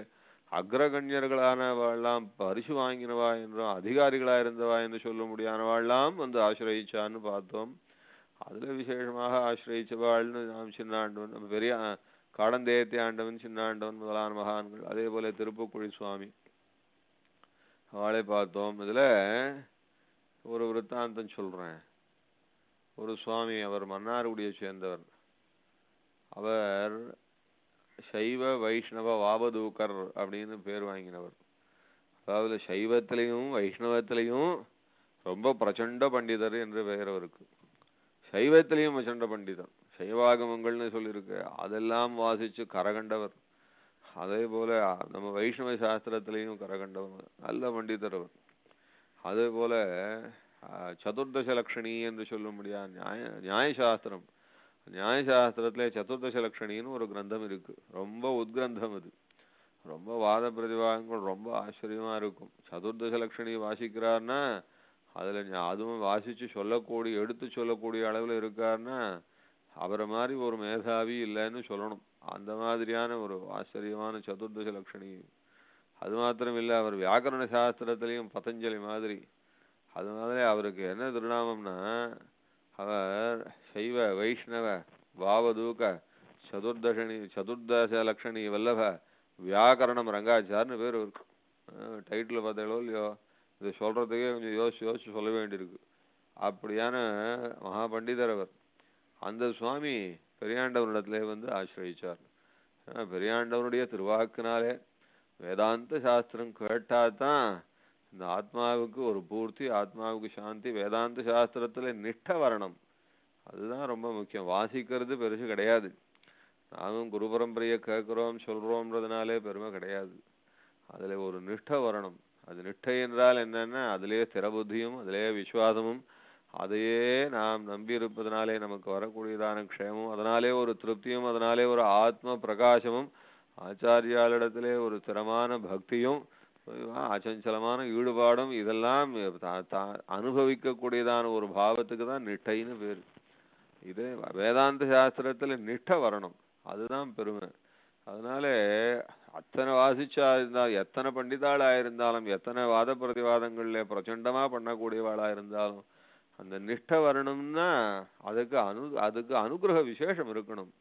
அக்ரகண்யர்களானவாள்லாம் பரிசு வாங்கினவா என்றும் அதிகாரிகளா இருந்தவா என்று சொல்ல முடியாதவாள்லாம் வந்து ஆசிரயிச்சான்னு பார்த்தோம் அதுல விசேஷமாக ஆசிரயிச்சவாள்னு நாம் சின்னாண்டவன் நம்ம பெரிய அஹ், காடந்தேயத்தை ஆண்டவன் சின்னாண்டவன் முதலான மகான்கள் அதே போல திருப்புக்குழி சுவாமி அவளை பார்த்தோம் இதுல ஒரு விருத்தாந்தம் சொல்றேன் ஒரு சுவாமி அவர் மன்னார்குடியை சேர்ந்தவர் அவர் சைவ வைஷ்ணவ வாபதூக்கர் அப்படின்னு பேர் வாங்கினவர் அதாவது சைவத்திலையும் வைஷ்ணவத்திலையும் ரொம்ப பிரச்சண்ட பண்டிதர் என்று பெயர் அவருக்கு சைவத்திலையும் பிரச்சண்ட பண்டிதர் சைவாகமங்கள்னு சொல்லியிருக்கு அதெல்லாம் வாசிச்சு கரகண்டவர் அதே போல நம்ம வைஷ்ணவ சாஸ்திரத்திலையும் கரகண்டவர் நல்ல பண்டிதர் அவர் அதே போல ஆஹ், சதுர்தச லக்ஷணி என்று சொல்ல முடியாது நியாய நியாயசாஸ்திரம் நியாயசாஸ்திரத்திலே சதுர்தச லக்ஷணின்னு ஒரு கிரந்தம் இருக்கு ரொம்ப உத்கிரந்தம் அது ரொம்ப வாத பிரதிவாதங்கள் ரொம்ப ஆச்சரியமா இருக்கும் சதுர்தச லக்ஷணி வாசிக்கிறார்னா அதுல ஞா- அதுவும் வாசிச்சு சொல்லக்கூடிய எடுத்து சொல்லக்கூடிய அளவுல இருக்காருன்னா அவரை மாதிரி ஒரு மேதாவி இல்லைன்னு சொல்லணும் அந்த மாதிரியான ஒரு ஆச்சரியமான சதுர்தச லக்ஷணி அது மாத்திரம் இல்ல அவர் வியாக்கரண சாஸ்திரத்திலையும் பதஞ்சலி மாதிரி அது மாதிரி அவருக்கு என்ன திருநாமம்னா அவர் சைவ வைஷ்ணவ பாவதூக சதுர்தசனி சதுர்தச லக்ஷணி வல்லப வியாக்கரணம் ரங்காச்சார்னு பேர் இருக்கு டைட்டில் பார்த்தீங்களோ இல்லையோ இதை சொல்றதுக்கே கொஞ்சம் யோசிச்சு யோசிச்சு சொல்ல வேண்டியிருக்கு அப்படியான மகா பண்டிதர் அவர் அந்த சுவாமி பெரியாண்டவனிடத்திலே வந்து ஆசிரயிச்சார் ஆஹ் பெரியாண்டவனுடைய திருவாக்குனாலே வேதாந்த சாஸ்திரம் கேட்டாதான் இந்த ஆத்மாவுக்கு ஒரு பூர்த்தி ஆத்மாவுக்கு சாந்தி வேதாந்த சாஸ்திரத்துல நிஷ்ட வரணும் அதுதான் ரொம்ப முக்கியம் வாசிக்கிறது பெருசு கிடையாது நாமும் குரு பரம்பரையை கேட்கிறோம் சொல்றோம்ன்றதுனாலே பெருமை கிடையாது அதுல ஒரு நிஷ்ட வரணும் அது நிஷ்டை என்றால் என்னன்னா அதிலே திறபுத்தியும் அதிலே விசுவாசமும் அதையே நாம் நம்பி இருப்பதனாலே நமக்கு வரக்கூடியதான க்ஷேமம் அதனாலே ஒரு திருப்தியும் அதனாலே ஒரு ஆத்ம பிரகாசமும் ஆச்சாரியாளிடத்திலே ஒரு திறமான பக்தியும் அச்சஞ்சலமான ஈடுபாடும் இதெல்லாம் தா- தா- அனுபவிக்கக்கூடியதான ஒரு பாவத்துக்கு தான் நிட்டைன்னு பேரு இது வேதாந்த சாஸ்திரத்துல நிஷ்ட வரணும் அதுதான் பெருமை அதனால அத்தனை வாசிச்சா இருந்தா எத்தனை பண்டிதாளா இருந்தாலும் எத்தனை வாத பிரதிவாதங்கள்ல பிரச்சண்டமா பண்ணக்கூடியவாளா இருந்தாலும் அந்த நிஷ்ட வரணும்னா அதுக்கு அனு அதுக்கு அனுகிரக விசேஷம் இருக்கணும்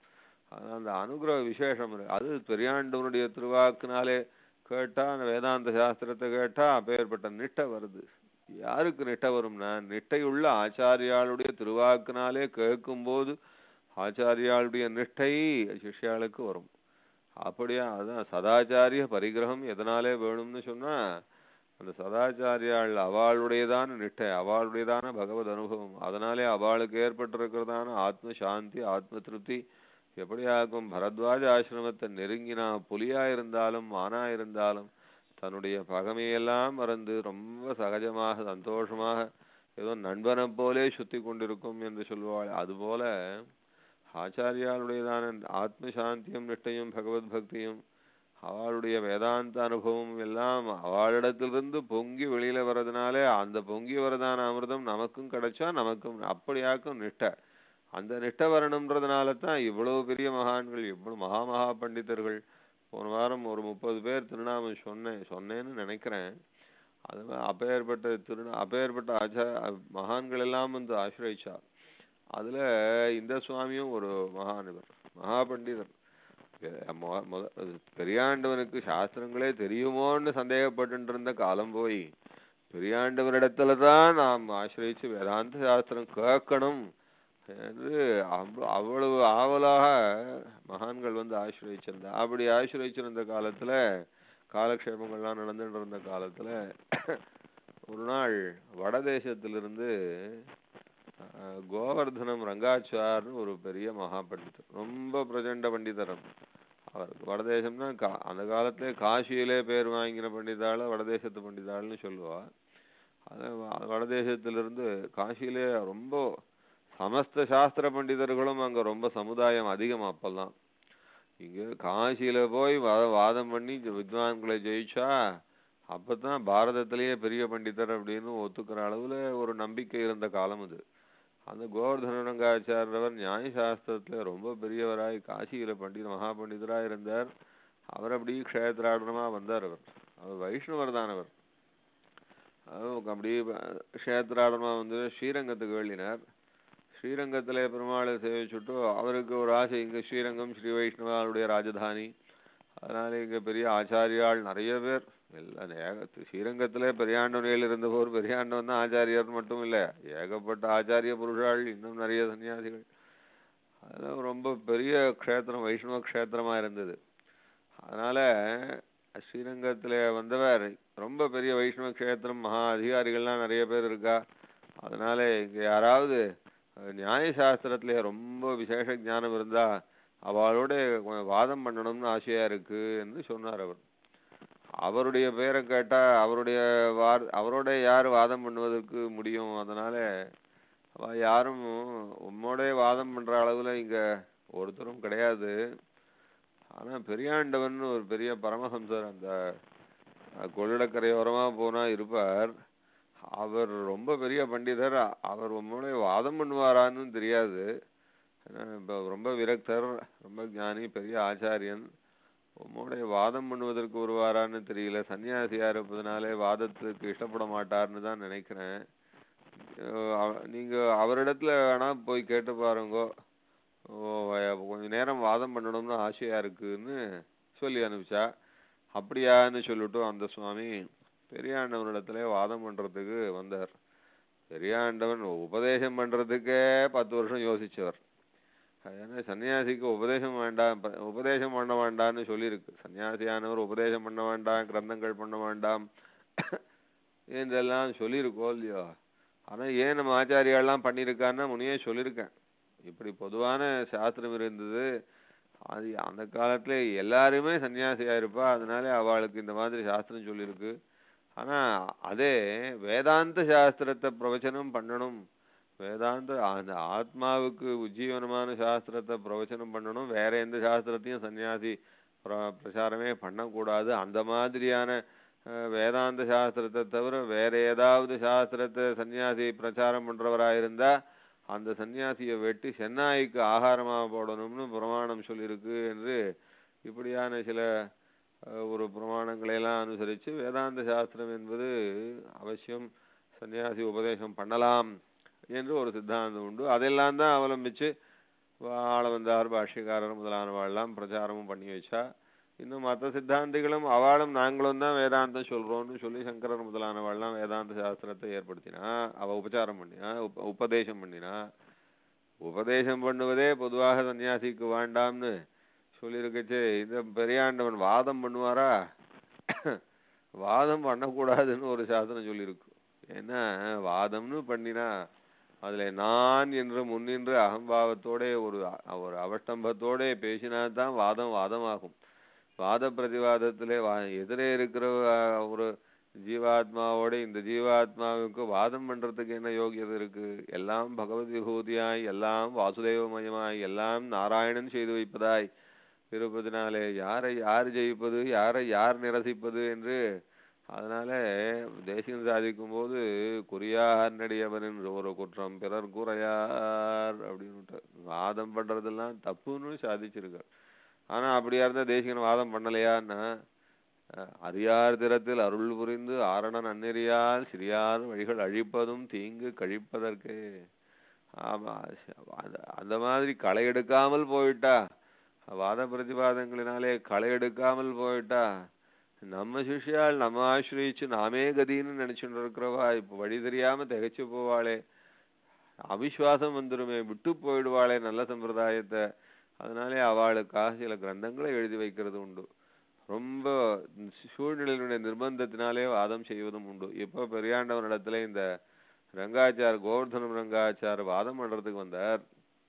ஆனா அந்த அனுகிரக விசேஷம் இருக்கு அது பெரியாண்டவனுடைய திருவாக்குனாலே கேட்டா அந்த வேதாந்த சாஸ்திரத்தை கேட்டா அப்பேற்பட்ட நிட்டை வருது யாருக்கு நிட்டை வரும்னா நிட்டையுள்ள ஆச்சாரியாளுடைய திருவாக்குனாலே கேட்கும்போது ஆச்சாரியாளுடைய நிட்டை சிஷ்யாளுக்கு வரும் அப்படியா அதான் சதாச்சாரிய பரிகிரகம் எதனாலே வேணும்னு சொன்னா அந்த சதாச்சாரியாள் அவளுடையதான நிட்டை அவளுடையதான பகவத் அனுபவம் அதனாலே அவளுக்கு ஏற்பட்டிருக்கிறதான ஆத்ம சாந்தி ஆத்ம திருப்தி எப்படியாகும் பரத்வாஜ ஆசிரமத்தை நெருங்கினா புலியா இருந்தாலும் மானா இருந்தாலும் தன்னுடைய பகமையெல்லாம் மறந்து ரொம்ப சகஜமாக சந்தோஷமாக ஏதோ நண்பனை போலே சுத்தி கொண்டிருக்கும் என்று சொல்வாள் அதுபோல ஆச்சாரியாளுடையதான ஆத்ம சாந்தியும் நிஷ்டையும் பகவத் பக்தியும் அவளுடைய வேதாந்த அனுபவம் எல்லாம் அவளிடத்திலிருந்து பொங்கி வெளியில வர்றதுனாலே அந்த பொங்கி வரதான அமிர்தம் நமக்கும் கிடைச்சா நமக்கும் அப்படியாக்கும் நிஷ்டை அந்த நிஷ்டை வரணுன்றதுனால தான் இவ்வளவு பெரிய மகான்கள் இவ்வளவு மகா மகா பண்டிதர்கள் போன வாரம் ஒரு முப்பது பேர் திருநாமம் சொன்னேன் சொன்னேன்னு நினைக்கிறேன் அது மா- அப்பேற்பட்ட திருநா அப்பேற்பட்ட ஆச்சா மகான்கள் எல்லாம் வந்து ஆசிரியச்சா அதுல இந்த சுவாமியும் ஒரு மகானிவர் மகா பண்டிதர் பெ- மொ- மொத- அது பெரியாண்டவனுக்கு சாஸ்திரங்களே தெரியுமோன்னு சந்தேகப்பட்டு இருந்த காலம் போய் பெரியாண்டவரிடத்துல தான் நாம் ஆசிரியச்சு வேதாந்த சாஸ்திரம் கேட்கணும் என்று அவ்வ- அவ்வளவு ஆவலாக மகான்கள் வந்து ஆசிரியச்சிருந்தா அப்படி ஆசிரியச்சிருந்த காலத்துல காலக்ஷேபங்கள்லாம் நடந்துட்டு இருந்த காலத்துல ஒரு நாள் வடதேசத்திலிருந்து அஹ், கோவர்தனம் ரங்காச்சார்னு ஒரு பெரிய மகா பண்டிதர் ரொம்ப பிரச்சண்ட பண்டிதரம் அவர் வடதேசம்னா கா அந்த காலத்திலே காசியிலே பேர் வாங்கின பண்டிதாள வடதேசத்து பண்டிதாள்னு சொல்லுவா அது வ- வடதேசத்திலிருந்து காசியிலே ரொம்ப சமஸ்த சாஸ்திர பண்டிதர்களும் அங்க ரொம்ப சமுதாயம் அதிகம் அப்பெல்லாம் இங்க காசியில போய் வா- வாதம் பண்ணி ஜ- வித்வான்களை ஜெயிச்சா அப்பதான் பாரதத்திலேயே பெரிய பண்டிதர் அப்படின்னு ஒத்துக்கிற அளவுல ஒரு நம்பிக்கை இருந்த காலம் அது அந்த கோவர்தனங்காச்சாரியவர் நியாய சாஸ்திரத்துல ரொம்ப பெரியவராய் காசியில பண்டித மகா பண்டிதராய் இருந்தார் அவர் அப்படி க்ஷேத்ராடனமா வந்தார் அவர் அவர் வைஷ்ணவர் தான் அவர் அவர் அப்படி க்ஷேத்ராடனமா வந்து ஸ்ரீரங்கத்துக்கு வெளியினார் ஸ்ரீரங்கத்திலே பெருமாளை சேவிச்சுட்டு அவருக்கு ஒரு ஆசை இங்க ஸ்ரீரங்கம் ஸ்ரீ வைஷ்ணவாளுடைய ராஜதானி அதனால இங்க பெரிய ஆச்சாரியாள் நிறைய பேர் எல்லாம் ஏக ஸ்ரீரங்கத்திலே பெரியாண்டவனையில் இருந்தபோர் பெரியாண்டவன் தான் ஆச்சாரியர் மட்டும் இல்ல ஏகப்பட்ட ஆச்சாரிய புருஷாள் இன்னும் நிறைய சன்னியாசிகள் அதெல்லாம் ரொம்ப பெரிய க்ஷேத்திரம் வைஷ்ணவ க்ஷேத்திரமா இருந்தது அதனால ஸ்ரீரங்கத்துல வந்தவர் ரொம்ப பெரிய வைஷ்ணவ க்ஷேத்திரம் மகா அதிகாரிகள்லாம் நிறைய பேர் இருக்கா அதனால இங்க யாராவது அஹ், நியாய சாஸ்திரத்துல ரொம்ப விசேஷ ஞானம் இருந்தா அவளோட கொஞ்சம் வாதம் பண்ணணும்னு ஆசையா இருக்கு என்று சொன்னார் அவர் அவருடைய பேரை கேட்டா அவருடைய வார் அவரோட யார் வாதம் பண்ணுவதற்கு முடியும் அதனால அவ யாரும் உம்மோட வாதம் பண்ற அளவுல இங்க ஒருத்தரும் கிடையாது ஆனா பெரியாண்டவன் ஒரு பெரிய பரமஹம்சர் அந்த அஹ், கொள்ளிடக்கரையோரமா போனா இருப்பார் அவர் ரொம்ப பெரிய பண்டிதர் அ- அவர் உம்மோட வாதம் பண்ணுவாரான்னு தெரியாது ஏன்னா இப்ப ரொம்ப விரக்தர் ரொம்ப ஞானி பெரிய ஆச்சாரியன் உம்மோட வாதம் பண்ணுவதற்கு வருவாரான்னு தெரியல சன்னியாசியா இருப்பதனாலே வாதத்துக்கு இஷ்டப்பட மாட்டார்னு தான் நினைக்கிறேன் அஹ் அவ- நீங்க அவரிடத்துல வேணா போய் கேட்டு பாருங்கோ ஓ, வ- கொஞ்ச நேரம் வாதம் பண்ணணும்னு ஆசையா இருக்குன்னு சொல்லி அனுப்பிச்சா அப்படியான்னு சொல்லிட்டு அந்த சுவாமி பெரியாண்டவனிடத்துல வாதம் பண்றதுக்கு வந்தார் பெரியாண்டவன் உபதேசம் பண்றதுக்கே பத்து வருஷம் யோசிச்சவர் ஏன்னா சன்னியாசிக்கு உபதேசம் வேண்டாம் ப- உபதேசம் பண்ண வேண்டாம்னு சொல்லியிருக்கு சன்னியாசியானவர் உபதேசம் பண்ண வேண்டாம் கிரந்தங்கள் பண்ண வேண்டாம் இதெல்லாம் சொல்லியிருக்கோ இல்லையோ ஆனா ஏன் நம்ம ஆச்சாரியாலாம் பண்ணியிருக்கான்னா முன்னையே சொல்லியிருக்கேன் இப்படி பொதுவான சாஸ்திரம் இருந்தது அது அந்த காலத்துல எல்லாருமே சன்னியாசியா இருப்பா அதனால அவளுக்கு இந்த மாதிரி சாஸ்திரம் சொல்லியிருக்கு ஆனா அதே வேதாந்த சாஸ்திரத்தை பிரவச்சனம் பண்ணணும் வேதாந்த அந்த ஆத்மாவுக்கு உஜ்ஜீவனமான சாஸ்திரத்தை பிரவச்சனம் பண்ணணும் வேற எந்த சாஸ்திரத்தையும் சன்னியாசி பிர- பிரச்சாரமே பண்ணக்கூடாது அந்த மாதிரியான அஹ், வேதாந்த சாஸ்திரத்தை தவிர வேற ஏதாவது சாஸ்திரத்தை சன்னியாசி பிரச்சாரம் பண்றவராயிருந்தா அந்த சன்னியாசியை வெட்டி சென்னாய்க்கு ஆகாரமா போடணும்னு பிரமாணம் சொல்லியிருக்கு என்று இப்படியான சில அஹ், ஒரு பிரமாணங்களை எல்லாம் அனுசரிச்சு வேதாந்த சாஸ்திரம் என்பது அவசியம் சன்னியாசி உபதேசம் பண்ணலாம் என்று ஒரு சித்தாந்தம் உண்டு அதெல்லாம் தான் அவலம்பிச்சு வாழ வந்தார் பாஷ்யக்காரர் முதலானவாள்லாம் பிரச்சாரமும் பண்ணி வச்சா இன்னும் மற்ற சித்தாந்திகளும் அவளும் நாங்களும் தான் வேதாந்தம் சொல்றோம்னு சொல்லி சங்கரர் முதலானவாள்லாம் வேதாந்த சாஸ்திரத்தை ஏற்படுத்தினா அவ உபச்சாரம் பண்ணினா உப உபதேசம் பண்ணினா உபதேசம் பண்ணுவதே பொதுவாக சன்னியாசிக்கு வேண்டாம்னு சொல்லியிருக்கச்சே இந்த பெரியாண்டவன் வாதம் பண்ணுவாரா வாதம் பண்ணக்கூடாதுன்னு ஒரு சாஸ்திரம் சொல்லியிருக்கு ஏன்னா வாதம்னு பண்ணினா அதுல நான் என்று முன்னின்று அகம்பாவத்தோட ஒரு அ- ஒரு அவஷ்டம்பத்தோட பேசினா தான் வாதம் வாதமாகும் வாத பிரதிவாதத்திலே வா எதிரே இருக்கிற அஹ், ஒரு ஜீவாத்மாவோட இந்த ஜீவாத்மாவுக்கு வாதம் பண்றதுக்கு என்ன யோகியதை இருக்கு எல்லாம் பகவத் விபூதியாய் எல்லாம் வாசுதேவமயமாய் எல்லாம் நாராயணன் செய்து வைப்பதாய் இருப்பதினாலே யாரை யார் ஜெயிப்பது யாரை யார் நிரசிப்பது என்று அதனால தேசியம் சாதிக்கும் போது குறியார் நடியவனின் ஒரு குற்றம் பிறர் குறையார் அப்படின்னு வாதம் பண்றதெல்லாம் தப்புன்னு சாதிச்சிருக்கார் ஆனா அப்படியா இருந்தா தேசிகன் வாதம் பண்ணலையான்னா அஹ், அரியார் திறத்தில் அருள் புரிந்து ஆரணன் அந்நெறியால் சிறியார் வழிகள் அழிப்பதும் தீங்கு கழிப்பதற்கே ஆமா அந்த- அந்த மாதிரி களை எடுக்காமல் போயிட்டா வாத பிரதிவாதங்களினாலே களை எடுக்காமல் போயிட்டா நம்ம சிஷ்யால் நம்ம ஆசிரியிச்சு நாமே கதின்னு நினைச்சுட்டு இருக்கிறவா இப்ப வழி தெரியாம திகைச்சு போவாளே அவிஸ்வாசம் வந்துருமே விட்டு போயிடுவாளே நல்ல சம்பிரதாயத்தை அதனாலே அவளுக்காக சில கிரந்தங்களை எழுதி வைக்கிறது உண்டு ரொம்ப சூழ்நிலையினுடைய நிர்பந்தத்தினாலே வாதம் செய்வதும் உண்டு இப்போ பெரியாண்டவனிடத்துல இந்த ரங்காச்சார் கோவர்தனம் ரங்காச்சார் வாதம் பண்றதுக்கு வந்தார்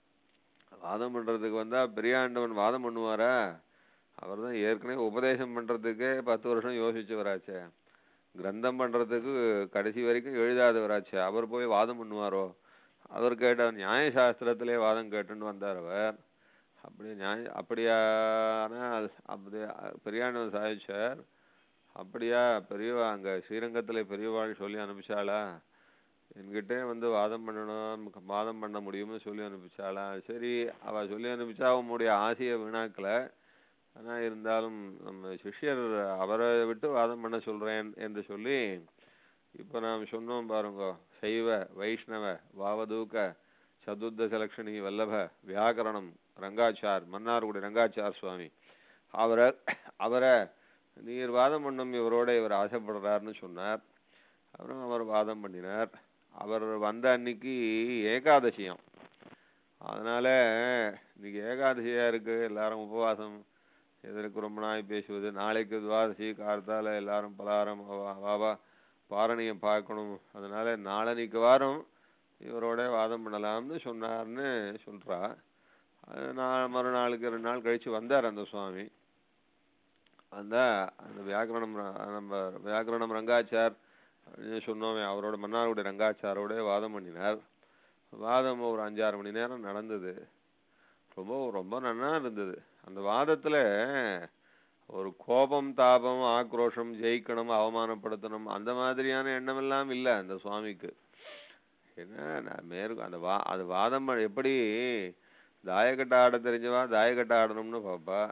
வாதம் பண்றதுக்கு வந்தா பெரியாண்டவன் வாதம் பண்ணுவாரா அவர் தான் ஏற்கனவே உபதேசம் பண்றதுக்கே பத்து வருஷம் யோசிச்சவராச்சே கிரந்தம் பண்றதுக்கு கடைசி வரைக்கும் எழுதாதவராச்சே அவர் போய் வாதம் பண்ணுவாரோ அவர் கேட்ட நியாய சாஸ்திரத்திலே வாதம் கேட்டுன்னு வந்தார் அவர் அப்படி நியாய அப்படியான அப்படி பெரியாண்டவன் சாதிச்சார் அப்படியா பெரியவா அங்க ஸ்ரீரங்கத்துல பெரியவாள் சொல்லி அனுப்பிச்சாளா என்கிட்ட வந்து வாதம் பண்ணணும் வாதம் பண்ண முடியும்னு சொல்லி அனுப்பிச்சாளா சரி அவ சொல்லி அனுப்பிச்சா அவனுடைய ஆசையை வீணாக்கல ஆனா இருந்தாலும் நம்ம சிஷ்யர் அவரை விட்டு வாதம் பண்ண சொல்றேன் என்று சொல்லி இப்ப நாம் சொன்னோம் பாருங்க சைவ வைஷ்ணவ வாவதூக்க சதுர்தச லட்சணி வல்லப வியாக்கரணம் ரங்காச்சார் மன்னார்குடி ரங்காச்சார் சுவாமி அவரை அவரை நீர் வாதம் பண்ணும் இவரோட இவர் ஆசைப்படுறாருன்னு சொன்னார் அப்புறம் அவர் வாதம் பண்ணினார் அவர் வந்த அன்னைக்கு ஏகாதசியம் அதனால இன்னைக்கு ஏகாதசியா இருக்கு எல்லாரும் உபவாசம் எதற்கு ரொம்ப நாள் பேசுவது நாளைக்கு துவாதசி கார்த்தால எல்லாரும் பலகாரம் வா- வா வா பாரணியம் பார்க்கணும் அதனால நாளன்னைக்கு வாரம் இவரோட வாதம் பண்ணலாம்னு சொன்னார்னு சொல்றா அது நான் மறுநாளுக்கு ரெண்டு நாள் கழிச்சு வந்தார் அந்த சுவாமி வந்தா அந்த வியாக்கரணம் ர- நம்ம வியாக்கரணம் ரங்காச்சார் அப்படின்னு சொன்னோமே அவரோட மன்னார்குடி ரங்காச்சாரோட வாதம் பண்ணினார் வாதம் ஒரு அஞ்சாறு மணி நேரம் நடந்தது ரொம்ப ரொம்ப நன்னா இருந்தது அந்த வாதத்துல ஒரு கோபம் தாபம் ஆக்ரோஷம் ஜெயிக்கணும் அவமானப்படுத்தணும் அந்த மாதிரியான எண்ணம் எல்லாம் இல்ல அந்த சுவாமிக்கு என்ன நான் மேற்கு அந்த வா அது வாதம் பண்ண- எப்படி தாயக்கட்டை ஆட தெரிஞ்சவா தாயக்கட்டை ஆடணும்னு பாப்பா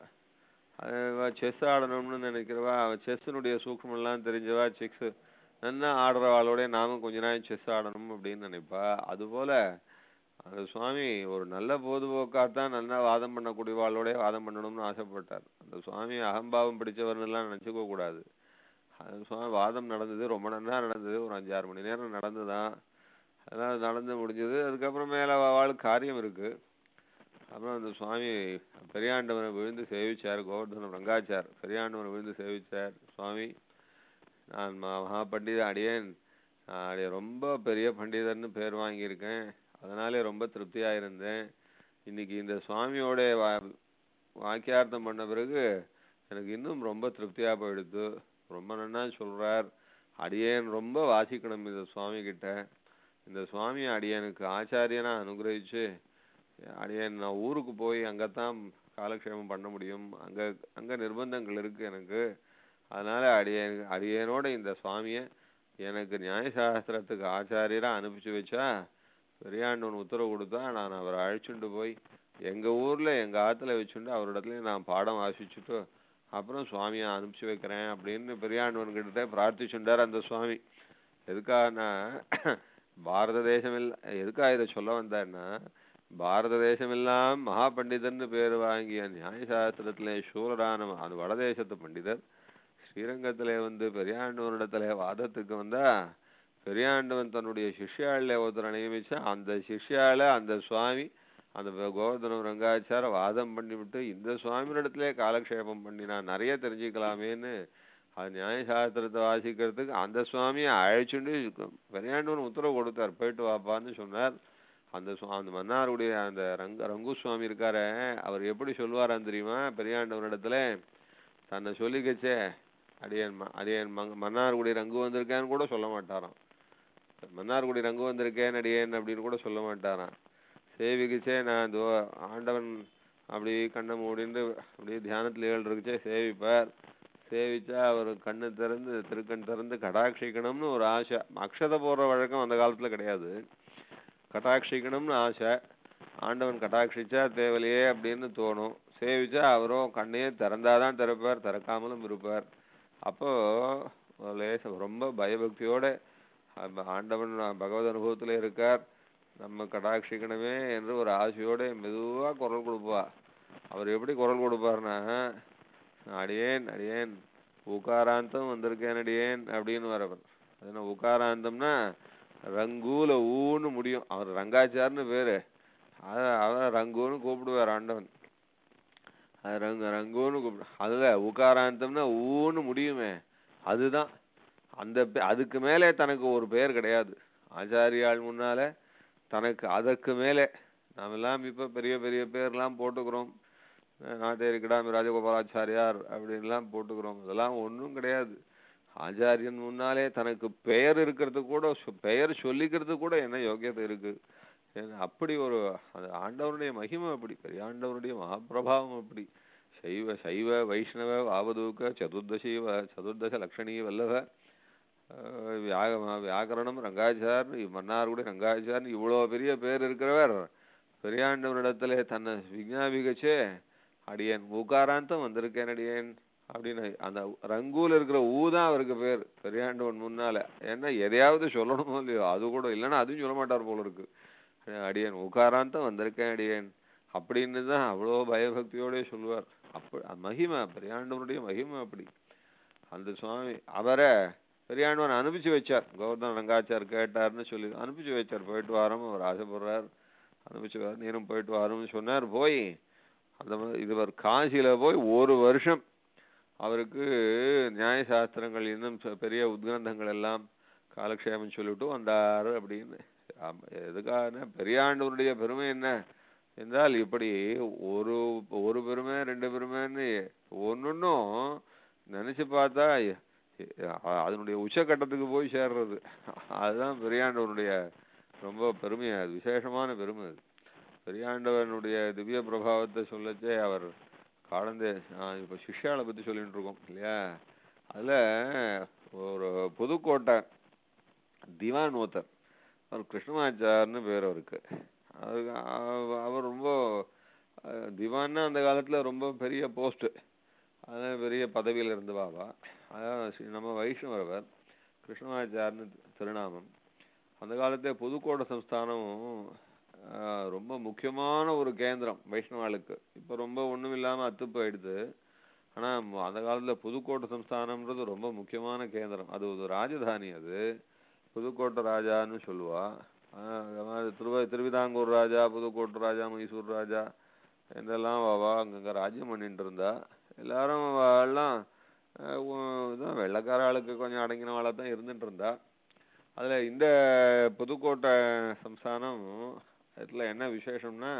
செஸ் ஆடணும்னு நினைக்கிறவா செஸ்ஸினுடைய சூக்ஷ்மெல்லாம் தெரிஞ்சவா செஸ் நல்லா ஆடுறவாளோட நாமும் கொஞ்ச நாள் செஸ் ஆடணும் அப்படின்னு நினைப்பா அதுபோல அந்த சுவாமி ஒரு நல்ல பொதுபோக்காத்தான் நல்லா வாதம் பண்ணக்கூடியவாளோட வாதம் பண்ணணும்னு ஆசைப்பட்டார் அந்த சுவாமி அகம்பாவம் பிடிச்சவர்னு எல்லாம் நினைச்சுக்க கூடாது அது சுவாமி வாதம் நடந்தது ரொம்ப நல்லா நடந்தது ஒரு அஞ்சாறு மணி நேரம் நடந்துதான் அதெல்லாம் நடந்து முடிஞ்சது அதுக்கப்புறம் மேல அவளுக்கு காரியம் இருக்கு அப்புறம் அந்த சுவாமி பெரியாண்டவனை விழுந்து சேவிச்சார் கோவர்தனம் ரங்காச்சார் பெரியாண்டவனை விழுந்து சேவிச்சார் சுவாமி நான் ம- மகா பண்டித அடியேன் நான் அடிய ரொம்ப பெரிய பண்டிதர்னு பேர் வாங்கியிருக்கேன் அதனாலே ரொம்ப திருப்தியா இருந்தேன் இன்னைக்கு இந்த சுவாமியோட வா வாக்கியார்த்தம் பண்ண பிறகு எனக்கு இன்னும் ரொம்ப திருப்தியா போயிடுது ரொம்ப நன்னா சொல்றார் அடியேன் ரொம்ப வாசிக்கணும் இந்த சுவாமி கிட்ட இந்த சுவாமி அடியனுக்கு ஆச்சாரியனா அனுகிரகிச்சு அடியேன் நான் ஊருக்கு போய் அங்கத்தான் காலக்ஷேமம் பண்ண முடியும் அங்க அங்க நிர்பந்தங்கள் இருக்கு எனக்கு அதனால அடியேன் அடியேனோட இந்த சுவாமிய எனக்கு நியாயசாஸ்திரத்துக்கு ஆச்சாரியரா அனுப்பிச்சு வச்சா பெரியாண்டவன் உத்தரவு கொடுத்தா நான் அவரை அழைச்சுண்டு போய் எங்க ஊர்ல எங்க ஆத்துல வச்சுண்டு அவரிடத்துல நான் பாடம் வாசிச்சுட்டு அப்புறம் சுவாமியை அனுப்பிச்சு வைக்கிறேன் அப்படின்னு பெரியாண்டவன் கிட்ட பிரார்த்திச்சுண்டார் அந்த சுவாமி எதுக்காகனா பாரத தேசம் இல்ல எதுக்காக இதை சொல்ல வந்தாருன்னா பாரத தேசமெல்லாம் மகா பண்டிதர்னு பேர் வாங்கிய நியாயசாஸ்திரத்திலே சூரரான அந்த வடதேசத்து பண்டிதர் ஸ்ரீரங்கத்திலே வந்து பெரியாண்டவனிடத்துல வாதத்துக்கு வந்தா பெரியாண்டவன் தன்னுடைய சிஷ்யாளில் ஒருத்தரை நியமிச்சா அந்த சிஷ்யால அந்த சுவாமி அந்த வ- கோவர்தனம் ரங்காச்சார வாதம் பண்ணிவிட்டு இந்த சுவாமியிடத்திலே காலக்ஷேபம் பண்ணி நான் நிறைய தெரிஞ்சுக்கலாமேன்னு அது நியாயசாஸ்திரத்தை வாசிக்கிறதுக்கு அந்த சுவாமியை அழைச்சுண்டு பெரியாண்டவன் உத்தரவு கொடுத்தார் போயிட்டு வாப்பான்னு சொன்னார் அந்த சுவா அந்த மன்னாருடைய அந்த ரங்க ரங்கு சுவாமி இருக்காரே அவர் எப்படி சொல்லுவாராம் தெரியுமா பெரியாண்டவனிடத்துல தன்னை சொல்லிக்கச்சே அடியேன் ம- அடியேன் மங் மன்னார்குடி ரங்கு வந்திருக்கேன்னு கூட சொல்ல மாட்டாராம் மன்னார்குடி ரங்கு வந்திருக்கேன் அடியேன் அப்படின்னு கூட சொல்ல மாட்டாராம் சேவிக்குச்சே நான் இதோ ஆண்டவன் அப்படி கண்ணை மூடிண்டு அப்படியே தியானத்தில் ஏழுருக்குச்சே சேவிப்பார் சேவிச்சா அவர் கண்ணு திறந்து திருக்கண் திறந்து கடாட்சிக்கணும்னு ஒரு ஆசை அக்ஷதை போடுற வழக்கம் அந்த காலத்துல கிடையாது கட்டாட்சிக்கணும்னு ஆசை ஆண்டவன் கட்டாட்சிச்சா தேவலையே அப்படின்னு தோணும் சேவிச்சா அவரும் கண்ணையே திறந்தாதான் திறப்பார் திறக்காமலும் இருப்பார் அப்போ லேச ரொம்ப பயபக்தியோட அந்த ஆண்டவன் பகவத் அனுபவத்துல இருக்கார் நம்ம கடாட்சிக்கணுமே என்று ஒரு ஆசையோட மெதுவா குரல் கொடுப்பா அவர் எப்படி குரல் கொடுப்பார்னா அடியேன் அடியேன் உகாராந்தம் வந்திருக்கேன் அடியேன் அப்படின்னு வரவர் அது என்ன உகாராந்தம்னா ரங்கூல ஊன்னு முடியும் அவர் ரங்காச்சார்னு பேரு அத அவர் ரங்குன்னு கூப்பிடுவார் ஆண்டவன் அது ரங்க ரங்குன்னு கூப்பிடு அதுல உகாராந்தம்னா ஊன்னு முடியுமே அதுதான் அந்த பே- அதுக்கு மேலே தனக்கு ஒரு பெயர் கிடையாது ஆச்சாரியாள் முன்னால தனக்கு அதற்கு மேலே நாமெல்லாம் இப்ப பெரிய பெரிய பேர்லாம் போட்டுக்கிறோம் அஹ் நாட்டேரி கிடாமி ராஜகோபாலாச்சாரியார் அப்படின்லாம் போட்டுக்கிறோம் இதெல்லாம் ஒண்ணும் கிடையாது ஆச்சாரியன் முன்னாலே தனக்கு பெயர் இருக்கிறது கூட சொ- பெயர் சொல்லிக்கிறது கூட என்ன யோக்கியத்தை இருக்கு ஏன்னா அப்படி ஒரு அந்த ஆண்டவனுடைய மகிமை அப்படி பெரிய ஆண்டவனுடைய மகாபிரபாவம் அப்படி சைவ சைவ வைஷ்ணவ ஆவதூக்க சதுர்தசைவ சதுர்தச லக்ஷணீய வல்லவ அஹ் வியாக வியாக்கரணம் ரங்காச்சார் மன்னார்குடி ரங்காச்சார் இவ்வளோ பெரிய பேர் இருக்கிறவர் பெரியாண்டவனிடத்துல தன்னை விஞ்ஞாபிகச்சே அடியேன் ஊகாராந்தம் வந்திருக்கேன் அடியேன் அப்படின்னு அந்த ரங்கூல இருக்கிற ஊ தான் அவருக்கு பேர் பெரியாண்டவன் முன்னால ஏன்னா எதையாவது சொல்லணுமோ இல்லையோ அது கூட இல்லைன்னா அதுவும் சொல்ல மாட்டார் போல இருக்கு அடியேன் உகாராந்தம் வந்திருக்கேன் அடியேன் அப்படின்னு தான் அவ்வளோ பயபக்தியோடய சொல்லுவார் அப்ப அந்த மகிமை பெரியாண்டவனுடைய மகிமை அப்படி அந்த சுவாமி அவரை பெரியாண்டவன் அனுப்பிச்சு வச்சார் கௌதம் ரங்காச்சார் கேட்டார்னு சொல்லி அனுப்பிச்சு வச்சார் போயிட்டு வாரம் அவர் ஆசைப்படுறார் அனுப்பிச்சு வார் நீரும் போயிட்டு வாரும்னு சொன்னார் போய் அந்த மாதிரி இதுவர் காசியில போய் ஒரு வருஷம் அவருக்கு நியாயசாஸ்திரங்கள் இன்னும் ச- பெரிய உத்கிரந்தங்கள் எல்லாம் காலக்ஷேமம் சொல்லிட்டு வந்தார் அப்படின்னு ஆமா, எதுக்காக பெரியாண்டவருடைய பெருமை என்ன என்றால் இப்படி ஒரு ஒரு பெருமை ரெண்டு பெருமைன்னு ஒன்னொன்னும் நினைச்சு பார்த்தா எ- அ- அதனுடைய உச்சக்கட்டத்துக்கு போய் சேர்றது அதுதான் பெரியாண்டவனுடைய ரொம்ப பெருமை அது விசேஷமான பெருமை அது பெரியாண்டவனுடைய திவ்ய பிரபாவத்தை சொல்லச்சே அவர் காலந்தே நான் இப்போ சிஷ்யாவை பத்தி சொல்லிட்டு இருக்கோம் இல்லையா அதுல ஒரு புதுக்கோட்டை திவான் ஒருத்தர் அவர் கிருஷ்ணமாச்சார்னு பேர் அவருக்கு அதுக்கு அவ- அவர் ரொம்ப அஹ், திவான்னா அந்த காலத்துல ரொம்ப பெரிய போஸ்ட் அதான் பெரிய பதவியில இருந்தவாவா அதான் ஸ்ரீ- நம்ம வைஷ்ணவர் கிருஷ்ணமாச்சார்னு திருநாமம் அந்த காலத்துல புதுக்கோட்டை சம்ஸ்தானம் ஆஹ், ரொம்ப முக்கியமான ஒரு கேந்திரம் வைஷ்ணவாளுக்கு இப்போ ரொம்ப ஒண்ணும் இல்லாம அத்து போயிடுது ஆனா ம- அந்த காலத்துல புதுக்கோட்டை சம்ஸ்தானம்ன்றது ரொம்ப முக்கியமான கேந்திரம் அது ஒரு ராஜதானி அது புதுக்கோட்டை ராஜான்னு சொல்லுவா ஆஹ் அது மாதிரி திருவ திருவிதாங்கூர் ராஜா புதுக்கோட்டை ராஜா மைசூர் ராஜா இதெல்லாம் அவா அங்கங்க ராஜ்யம் பண்ணிட்டு இருந்தா எல்லாரும் எல்லாம் இதான் வெள்ளக்கார ஆளுக்கு கொஞ்சம் அடங்கினவாளா தான் இருந்துட்டு இருந்தா அதுல இந்த புதுக்கோட்டை சம்ஸ்தானம் இதுல என்ன விசேஷம்னா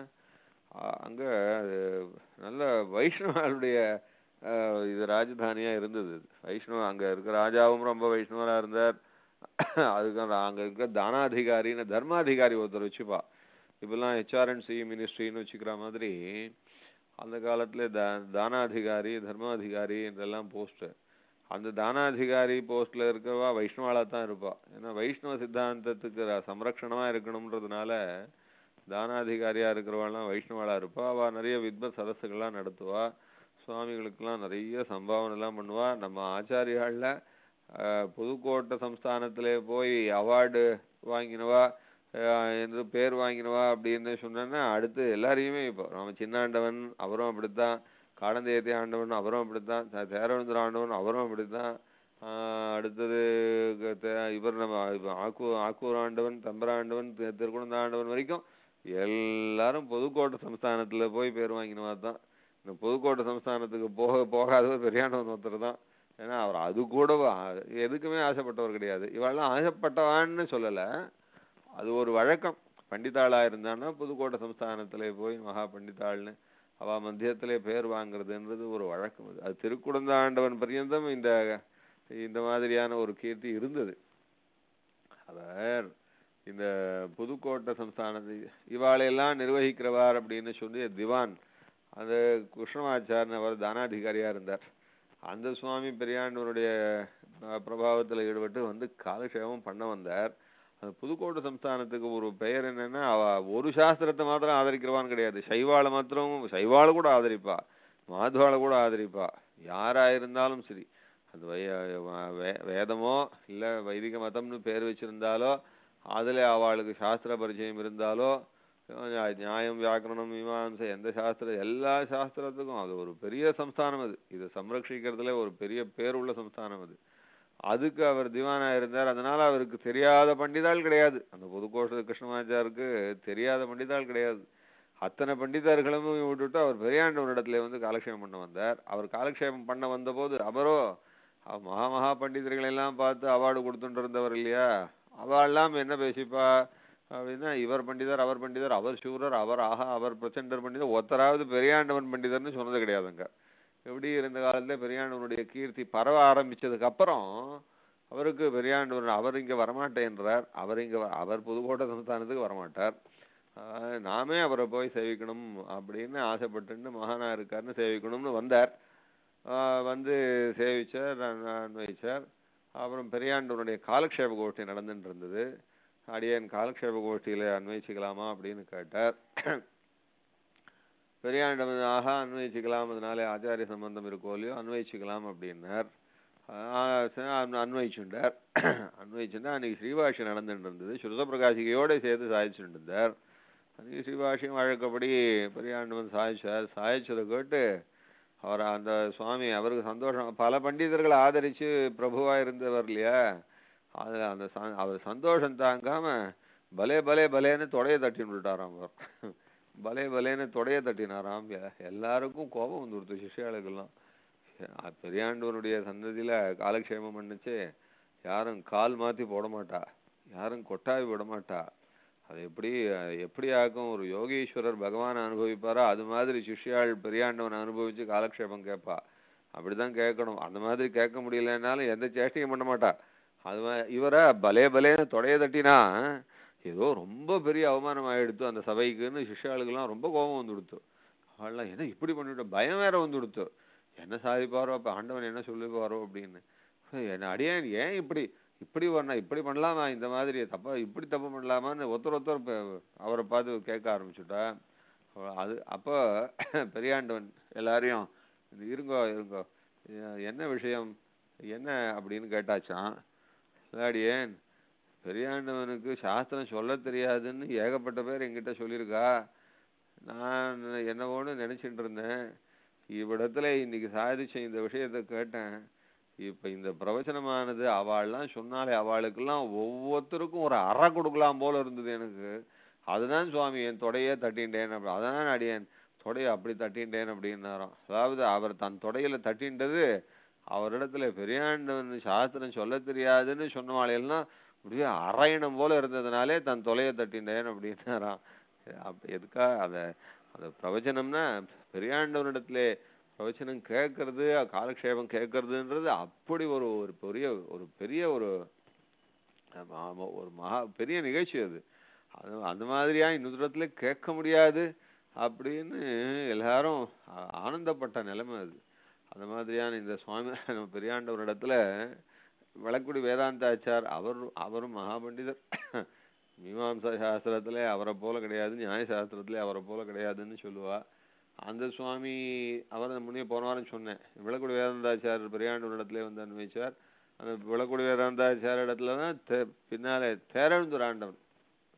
அ- அங்க அது நல்ல வைஷ்ணவர்களுடைய அஹ், இது ராஜதானியா இருந்தது இது. வைஷ்ணவ அங்க இருக்க ராஜாவும் ரொம்ப வைஷ்ணவரா இருந்தார் அதுக்கு அந்த அங்க இருக்க தானாதிகாரின்னு தர்மாதிகாரி ஒருத்தர் வச்சுப்பா இப்பெல்லாம் ஹெச்ஆர்என்சி மினிஸ்ட்ரின்னு வச்சுக்கிற மாதிரி அந்த காலத்துல த தானாதிகாரி தர்மாதிகாரி இதெல்லாம் போஸ்ட் அந்த தானாதிகாரி போஸ்ட்ல இருக்கவா வைஷ்ணவாளா தான் இருப்பா ஏன்னா வைஷ்ணவ சித்தாந்தத்துக்கு ர- சம்ரக்ஷணமா இருக்கணும்ன்றதுனால தானாதிகாரியா இருக்கிறவாள்லாம் வைஷ்ணவாளா இருப்பா அவ நிறைய வித்வ சதஸ்ஸுகள்லாம் நடத்துவா சுவாமிகளுக்கெல்லாம் நிறைய சம்பாவனை எல்லாம் பண்ணுவா நம்ம ஆச்சாரியாள்ல அஹ், புதுக்கோட்டை சம்ஸ்தானத்திலே போய் அவார்டு வாங்கினவா அஹ் என்று பேர் வாங்கினவா அப்படின்னு சொன்னேன்னா அடுத்து எல்லாரையுமே இப்போ நம்ம சின்னாண்டவன் அவரும் அப்படித்தான் காடந்தேயத்தை ஆண்டவன் அவரும் அப்படித்தான் தே- தேரவந்தர் ஆண்டவன் அவரும் அப்படித்தான் ஆஹ் அடுத்தது க- தே- இவர் நம்ம இப்ப ஆக்கூ ஆக்கூர் ஆண்டவன் தம்பராண்டவன் தி- திருக்குழந்த ஆண்டவன் வரைக்கும் எல்லாரும் புதுக்கோட்டை சமஸ்தானத்துல போய் பேர் வாங்கினவா தான் இந்த புதுக்கோட்டை சமஸ்தானத்துக்கு போக போகாதவர் பெரியாண்டவன் ஒருத்தர் தான் ஏன்னா அவர் அது கூட வா- எதுக்குமே ஆசைப்பட்டவர் கிடையாது இவெல்லாம் ஆசைப்பட்டவான்னு சொல்லல அது ஒரு வழக்கம் பண்டிதாளா இருந்தான்னா புதுக்கோட்டை சமஸ்தானத்திலே போய் மகா பண்டிதாள்னு அவ மத்தியத்திலே பேர் வாங்குறதுன்றது ஒரு வழக்கம் அது அது திருக்குடந்த ஆண்டவன் பர்யந்தம் இந்த இந்த மாதிரியான ஒரு கீர்த்தி இருந்தது அவர் இந்த புதுக்கோட்டை சமஸ்தானத்து இவாளையெல்லாம் நிர்வகிக்கிறவார் அப்படின்னு சொல்லி திவான் அந்த கிருஷ்ணமாச்சார்னு அவர் தானாதிகாரியா இருந்தார் அந்த சுவாமி பெரியாண்டவருடைய அஹ், பிரபாவத்துல ஈடுபட்டு வந்து காலக்ஷேபம் பண்ண வந்தார் அந்த புதுக்கோட்டை சம்ஸ்தானத்துக்கு ஒரு பெயர் என்னன்னா அவ ஒரு சாஸ்திரத்தை மாத்திரம் ஆதரிக்கிறவான்னு கிடையாது சைவாளை மாத்திரம் சைவாளை கூட ஆதரிப்பா மாதுவாளை கூட ஆதரிப்பா யாரா இருந்தாலும் சரி அது வை- வ- வே- வேதமோ இல்ல வைதிக மதம்னு பேர் வச்சிருந்தாலோ அதுல அவளுக்கு சாஸ்திர பரிச்சயம் இருந்தாலோ நியா- நியாயம் வியாக்கரணம் மீமாம்சை எந்த சாஸ்திர எல்லா சாஸ்திரத்துக்கும் அது ஒரு பெரிய சம்ஸ்தானம் அது இதை சம்ரட்சிக்கிறதுல ஒரு பெரிய பேருள்ள சம்ஸ்தானம் அது அதுக்கு அவர் திவானா இருந்தார் அதனால அவருக்கு தெரியாத பண்டிதாள் கிடையாது அந்த புதுக்கோட்டை கிருஷ்ணமாச்சாருக்கு தெரியாத பண்டிதாள் கிடையாது அத்தனை பண்டிதர்களும் விட்டுட்டு அவர் பெரியாண்டவனிடத்துல வந்து காலக்ஷேபம் பண்ண வந்தார் அவர் காலக்ஷேபம் பண்ண வந்தபோது அவரோ அவ மகா மகா பண்டிதர்களை எல்லாம் பார்த்து அவார்டு கொடுத்துட்டு இருந்தவர் இல்லையா அவெல்லாம் என்ன பேசிப்பா அப்படின்னா இவர் பண்டிதர் அவர் பண்டிதர் அவர் சூரர் அவர் ஆஹா அவர் பிரச்சண்டர் பண்டிதர் ஒருத்தராவது பெரியாண்டவன் பண்டிதர்னு சொன்னது கிடையாதுங்க எப்படி இருந்த காலத்துல பெரியாண்டவனுடைய கீர்த்தி பரவ ஆரம்பிச்சதுக்கு அப்புறம் அவருக்கு பெரியாண்டவர் அவர் இங்க வரமாட்டேன்றார் அவர் இங்க வ- அவர் புதுக்கோட்டை சமஸ்தானத்துக்கு வரமாட்டார் ஆஹ் நாமே அவரை போய் சேவிக்கணும் அப்படின்னு ஆசைப்பட்டுன்னு மகானா இருக்காருன்னு சேவிக்கணும்னு வந்தார் ஆஹ் வந்து சேவிச்சார் அன்- அன்வைச்சார் அப்புறம் பெரியாண்டவனுடைய காலக்ஷேப கோஷ்டி நடந்துட்டு இருந்தது அடியேன் காலக்ஷேப கோஷ்டியில அன்வைச்சிக்கலாமா அப்படின்னு கேட்டார் பெரியாண்டவன் ஆஹா அன்வயிச்சுக்கலாம் அதனால ஆச்சாரிய சம்பந்தம் இருக்கோ இல்லையோ அன்வயிச்சுக்கலாம் அப்படின்னார் ஆஹ் சரி, அன்- அன்வயிச்சுண்டார் அன்வயிச்சுண்டா அன்னைக்கு ஸ்ரீபாஷி நடந்துட்டு இருந்தது சுருத பிரகாசிகையோட சேர்த்து சாதிச்சுட்டு இருந்தார் அன்னைக்கு ஸ்ரீபாஷியும் வழக்கப்படி பெரியாண்டவன் சாதிச்சார் சாதிச்சதை கேட்டு அவர் அந்த சுவாமி அவருக்கு சந்தோஷம் பல பண்டிதர்களை ஆதரிச்சு பிரபுவா இருந்தவர் இல்லையா அதுல அந்த ச- அவர் சந்தோஷம் தாங்காம பலே பலே பலேன்னு தொடைய தட்டி விட்டாராம் அவர் பலே பலேன்னு தொடைய தட்டினாராம் எ- எல்லாருக்கும் கோபம் வந்து கொடுத்து சிஷ்யாளுக்கெல்லாம் அஹ் பெரியாண்டவனுடைய சந்ததியில காலக்ஷேபம் பண்ணுச்சு யாரும் கால் மாத்தி போட மாட்டா யாரும் கொட்டாவி விட மாட்டா அது எப்படி அஹ் எப்படி ஆக்கும் ஒரு யோகீஸ்வரர் பகவானை அனுபவிப்பாரோ அது மாதிரி சிஷ்யாள் பெரியாண்டவனை அனுபவிச்சு காலக்ஷேபம் கேட்பா அப்படிதான் கேட்கணும் அந்த மாதிரி கேட்க முடியலன்னாலும் எந்த சேஷ்டையும் பண்ண மாட்டா அது மா- இவரை பலே பலேன்னு தொடைய தட்டினா ஏதோ ரொம்ப பெரிய அவமானம் ஆயிடுத்து அந்த சபைக்குன்னு சிஷ்யாளுக்கெல்லாம் ரொம்ப கோபம் வந்து கொடுத்து அவள்லாம் என்ன இப்படி பண்ணிவிட்ட பயம் வேற வந்து கொடுத்து என்ன சாதிப்பாரோ அப்ப ஆண்டவன் என்ன சொல்லுவாரோ அப்படின்னு என்ன அடியேன் ஏன் இப்படி இப்படி பண்ண இப்படி பண்ணலாமா இந்த மாதிரி தப்பா இப்படி தப்பு பண்ணலாமான்னு ஒருத்தர் ஒருத்தர் ப- அவரை பார்த்து கேட்க ஆரம்பிச்சுட்டா அவ- அது அப்போ பெரியாண்டவன் எல்லாரையும் இது இருங்கோ இருங்கோ எ- என்ன விஷயம் என்ன அப்படின்னு கேட்டாச்சான் அடியேன் பெரியாண்டவனுக்கு சாஸ்திரம் சொல்ல தெரியாதுன்னு ஏகப்பட்ட பேர் என்கிட்ட சொல்லியிருக்கா நான் என்னவோன்னு நினைச்சிட்டு இருந்தேன் இவ்விடத்துல இன்னைக்கு சாதிச்ச இந்த விஷயத்தை கேட்டேன் இப்ப இந்த பிரவச்சனமானது அவள்லாம் சொன்னாலே அவளுக்கெல்லாம் ஒவ்வொருத்தருக்கும் ஒரு அறை கொடுக்கலாம் போல இருந்தது எனக்கு அதுதான் சுவாமி என் தொடையே தட்டிண்டேன் அப்படி அதான் அடியேன் தொடையை அப்படி தட்டிண்டேன் அப்படின்னாராம் அதாவது அவர் தன் தொடையில தட்டின்றது அவரிடத்துல பெரியாண்டவன் சாஸ்திரம் சொல்ல தெரியாதுன்னு சொன்னவாளையெல்லாம் அப்படியே அரையணம் போல இருந்ததுனாலே தன் தொலையை தட்டிண்டேன் அப்படின்னாராம் அப்ப எதுக்கா அத அந்த பிரவச்சனம்னா பெரியாண்டவனிடத்திலே பிரவச்சனம் கேட்கறது காலக்ஷேபம் கேட்கறதுன்றது அப்படி ஒரு ஒரு பெரிய ஒரு பெரிய ஒரு ஆமா, ஆமா, ஒரு மகா பெரிய நிகழ்ச்சி அது அது அந்த மாதிரியா இன்னொருத்துல கேட்க முடியாது அப்படின்னு எல்லாரும் ஆ- ஆனந்தப்பட்ட நிலைமை அது அந்த மாதிரியான இந்த சுவாமி நம்ம பெரியாண்டவரிடத்துல விளக்குடி வேதாந்தாச்சார் அவர் அவரும் மகாபண்டிதர் மீமாம்சா சாஸ்திரத்துல அவரை போல கிடையாது நியாய சாஸ்திரத்துல அவரை போல கிடையாதுன்னு சொல்லுவா அந்த சுவாமி அவர் முன்னே போன வாரம் சொன்னேன் விளக்குடி வேதாந்தாச்சார் பெரியாண்டவர் இடத்துல வந்து அனுபவிச்சார் அந்த விளக்குடி வேதாந்தாச்சார் இடத்துல தான் தே- பின்னாலே தேரழுந்தூர் ஆண்டவன்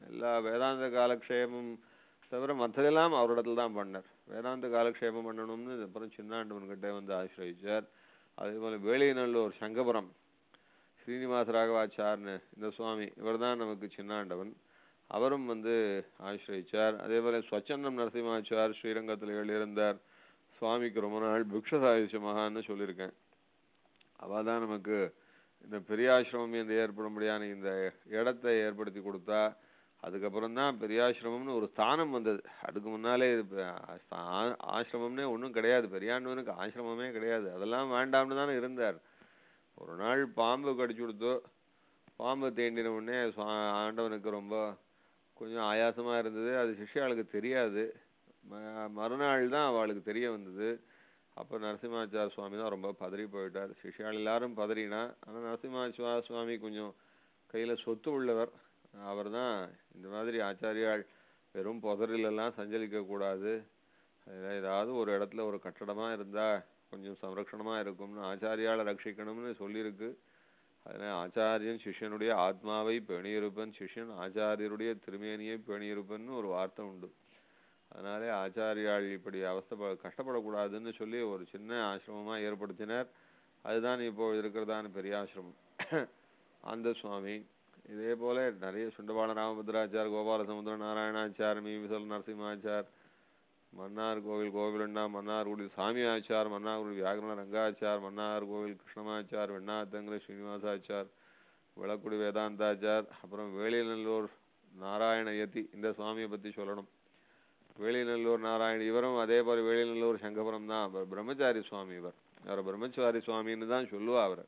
எல்லா வேதாந்த காலக்ஷேபம் தவிர மற்றதெல்லாம் அவரிடத்துல தான் பண்ணார் வேதாந்த காலக்ஷேபம் பண்ணணும்னு அப்புறம் சின்னாண்டவன் கிட்டே வந்து ஆசிரயிச்சார் அதே போல வேலிநல்லூர் சங்கபுரம் ஸ்ரீனிவாச ராகவாச்சார்னு இந்த சுவாமி இவர்தான் நமக்கு சின்னாண்டவன் அவரும் வந்து ஆசிரயிச்சார் அதே போல ஸ்வச்சந்தம் நரசிம்மாச்சார் ஸ்ரீரங்கத்தில் எழுதியிருந்தார் சுவாமிக்கு ரொம்ப நாள் பிக்ஷ சாயுஷ மகான்னு சொல்லியிருக்கேன் அவள் தான் நமக்கு இந்த பெரியாசிரமம் என்று ஏற்படும்படியான இந்த இடத்தை ஏற்படுத்தி கொடுத்தா அதுக்கப்புறம் தான் பெரியாசிரமம்னு ஒரு ஸ்தானம் வந்தது அதுக்கு முன்னாலே இது ப- ஆ- ஆசிரமம்னே ஒன்றும் கிடையாது பெரியாண்டவனுக்கு ஆசிரமமே கிடையாது அதெல்லாம் வேண்டாம்னு தானே இருந்தார் ஒரு நாள் பாம்பு கடிச்சு கொடுத்தோ பாம்பு தேண்டின உடனே சுவா- ஆண்டவனுக்கு ரொம்ப கொஞ்சம் ஆயாசமா இருந்தது அது சிஷ்யாளுக்கு தெரியாது ம- மறுநாள் தான் அவளுக்கு தெரிய வந்தது அப்போ நரசிம்மாச்சார சுவாமி தான் ரொம்ப பதறி போயிட்டார் சிஷ்யாள் எல்லாரும் பதறினா ஆனால் நரசிம்மாச்சார சுவாமி கொஞ்சம் கையில் சொத்து உள்ளவர் அவர் தான் இந்த மாதிரி ஆச்சாரியாள் வெறும் புதரிலெல்லாம் சஞ்சலிக்க கூடாது அதுல ஏதாவது ஒரு இடத்துல ஒரு கட்டடமா இருந்தா கொஞ்சம் சம்ரக்ஷணமா இருக்கும்னு ஆச்சாரியாளை ரட்சிக்கணும்னு சொல்லியிருக்கு அதனால ஆச்சாரியன் சிஷ்யனுடைய ஆத்மாவை பேணியிருப்பன் சிஷ்யன் ஆச்சாரியருடைய திருமேனியை பேணியிருப்பன்னு ஒரு வார்த்தை உண்டு அதனாலே ஆச்சாரியாள் இப்படி அவஸ்தை கஷ்டப்படக்கூடாதுன்னு சொல்லி ஒரு சின்ன ஆசிரமமா ஏற்படுத்தினார் அதுதான் இப்போ இருக்கிறதான பெரிய ஆசிரமம் அந்த சுவாமி இதே போல நிறைய சுண்டபால ராமபத்ராச்சார் கோபாலசமுத்திர நாராயணாச்சார் மீமிசல் நரசிம்மாச்சார் மன்னார் கோவில் கோவிலண்ணா மன்னார்குடி சாமி ஆச்சார் மன்னார்குடி வியாகரண ரங்காச்சார் மன்னார் கோவில் கிருஷ்ணமாச்சார் வெண்ணாத்தங்கர ஸ்ரீனிவாசாச்சார் விளக்குடி வேதாந்தாச்சார் அப்புறம் வேலிநல்லூர் நாராயண யதி இந்த சுவாமியை பத்தி சொல்லணும் வேலிநல்லூர் நாராயண இவரும் அதே போல வேலிநல்லூர் சங்கபுரம் தான் அவர் பிரம்மச்சாரி சுவாமி இவர் அவர் பிரம்மச்சாரி சுவாமின்னு தான் சொல்லுவா அவர்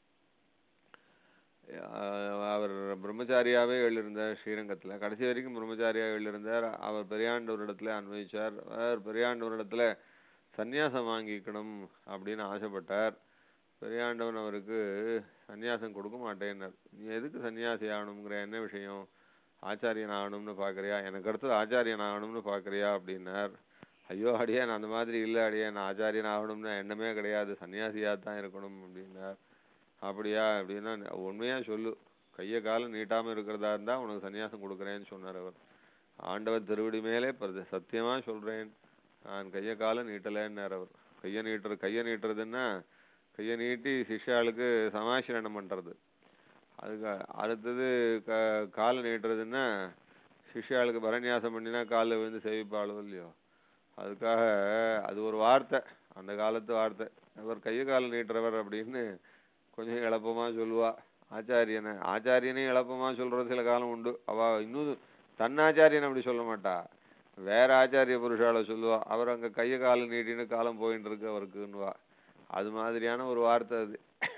அவர் பிரம்மச்சாரியாவே எழுதியிருந்தார் ஸ்ரீரங்கத்துல கடைசி வரைக்கும் பிரம்மச்சாரியா எழுதியிருந்தார் அவர் பெரியாண்டவரிடத்துல அன்வயிச்சார் அவர் பெரியாண்டவரிடத்துல சந்நியாசம் வாங்கிக்கணும் அப்படின்னு ஆசைப்பட்டார் பெரியாண்டவன் அவருக்கு சந்நியாசம் கொடுக்க மாட்டேன்னார் நீ எதுக்கு சன்னியாசி ஆகணுங்கிற என்ன விஷயம் ஆச்சாரியன் ஆகணும்னு பார்க்கறியா எனக்கு அடுத்தது ஆச்சாரியன் ஆகணும்னு பார்க்கறியா அப்படின்னார் ஐயோ அடியேன் அந்த மாதிரி இல்லை அடியேன் நான் ஆச்சாரியன் ஆகணும்னு எண்ணமே கிடையாது சன்னியாசியாக தான் இருக்கணும் அப்படின்னார் அப்படியா அப்படின்னா உண்மையா சொல்லு கையை காலம் நீட்டாம இருக்கிறதா இருந்தா உனக்கு சன்னியாசம் கொடுக்குறேன்னு சொன்னார் அவர் ஆண்டவர் திருவடி மேலே பிரதி சத்தியமா சொல்றேன் நான் கையை காலம் நீட்டலைன்னார் அவர் கையை நீட்டுற கையை நீட்டுறதுன்னா கையை நீட்டி சிஷ்யாளுக்கு சமாசிரணம் பண்றது அதுக்கு அடுத்தது க காலை நீட்டுறதுன்னா சிஷ்யாளுக்கு பரநியாசம் பண்ணினா காலில் விழுந்து சேவிப்பாளோ இல்லையோ அதுக்காக அது ஒரு வார்த்தை அந்த காலத்து வார்த்தை அவர் கையை காலை நீட்டுறவர் அப்படின்னு கொஞ்சம் எளப்பமா சொல்லுவா ஆச்சாரியனை ஆச்சாரியனையும் எளப்பமா சொல்றது சில காலம் உண்டு அவ இன்னும் தன்னாச்சாரியன் அப்படி சொல்ல மாட்டா வேற ஆச்சாரிய புருஷால சொல்லுவா அவர் அங்க கையை காலை நீட்டின்னு காலம் போயின்னு இருக்கு அவருக்குன்னுவா அது மாதிரியான ஒரு வார்த்தை அது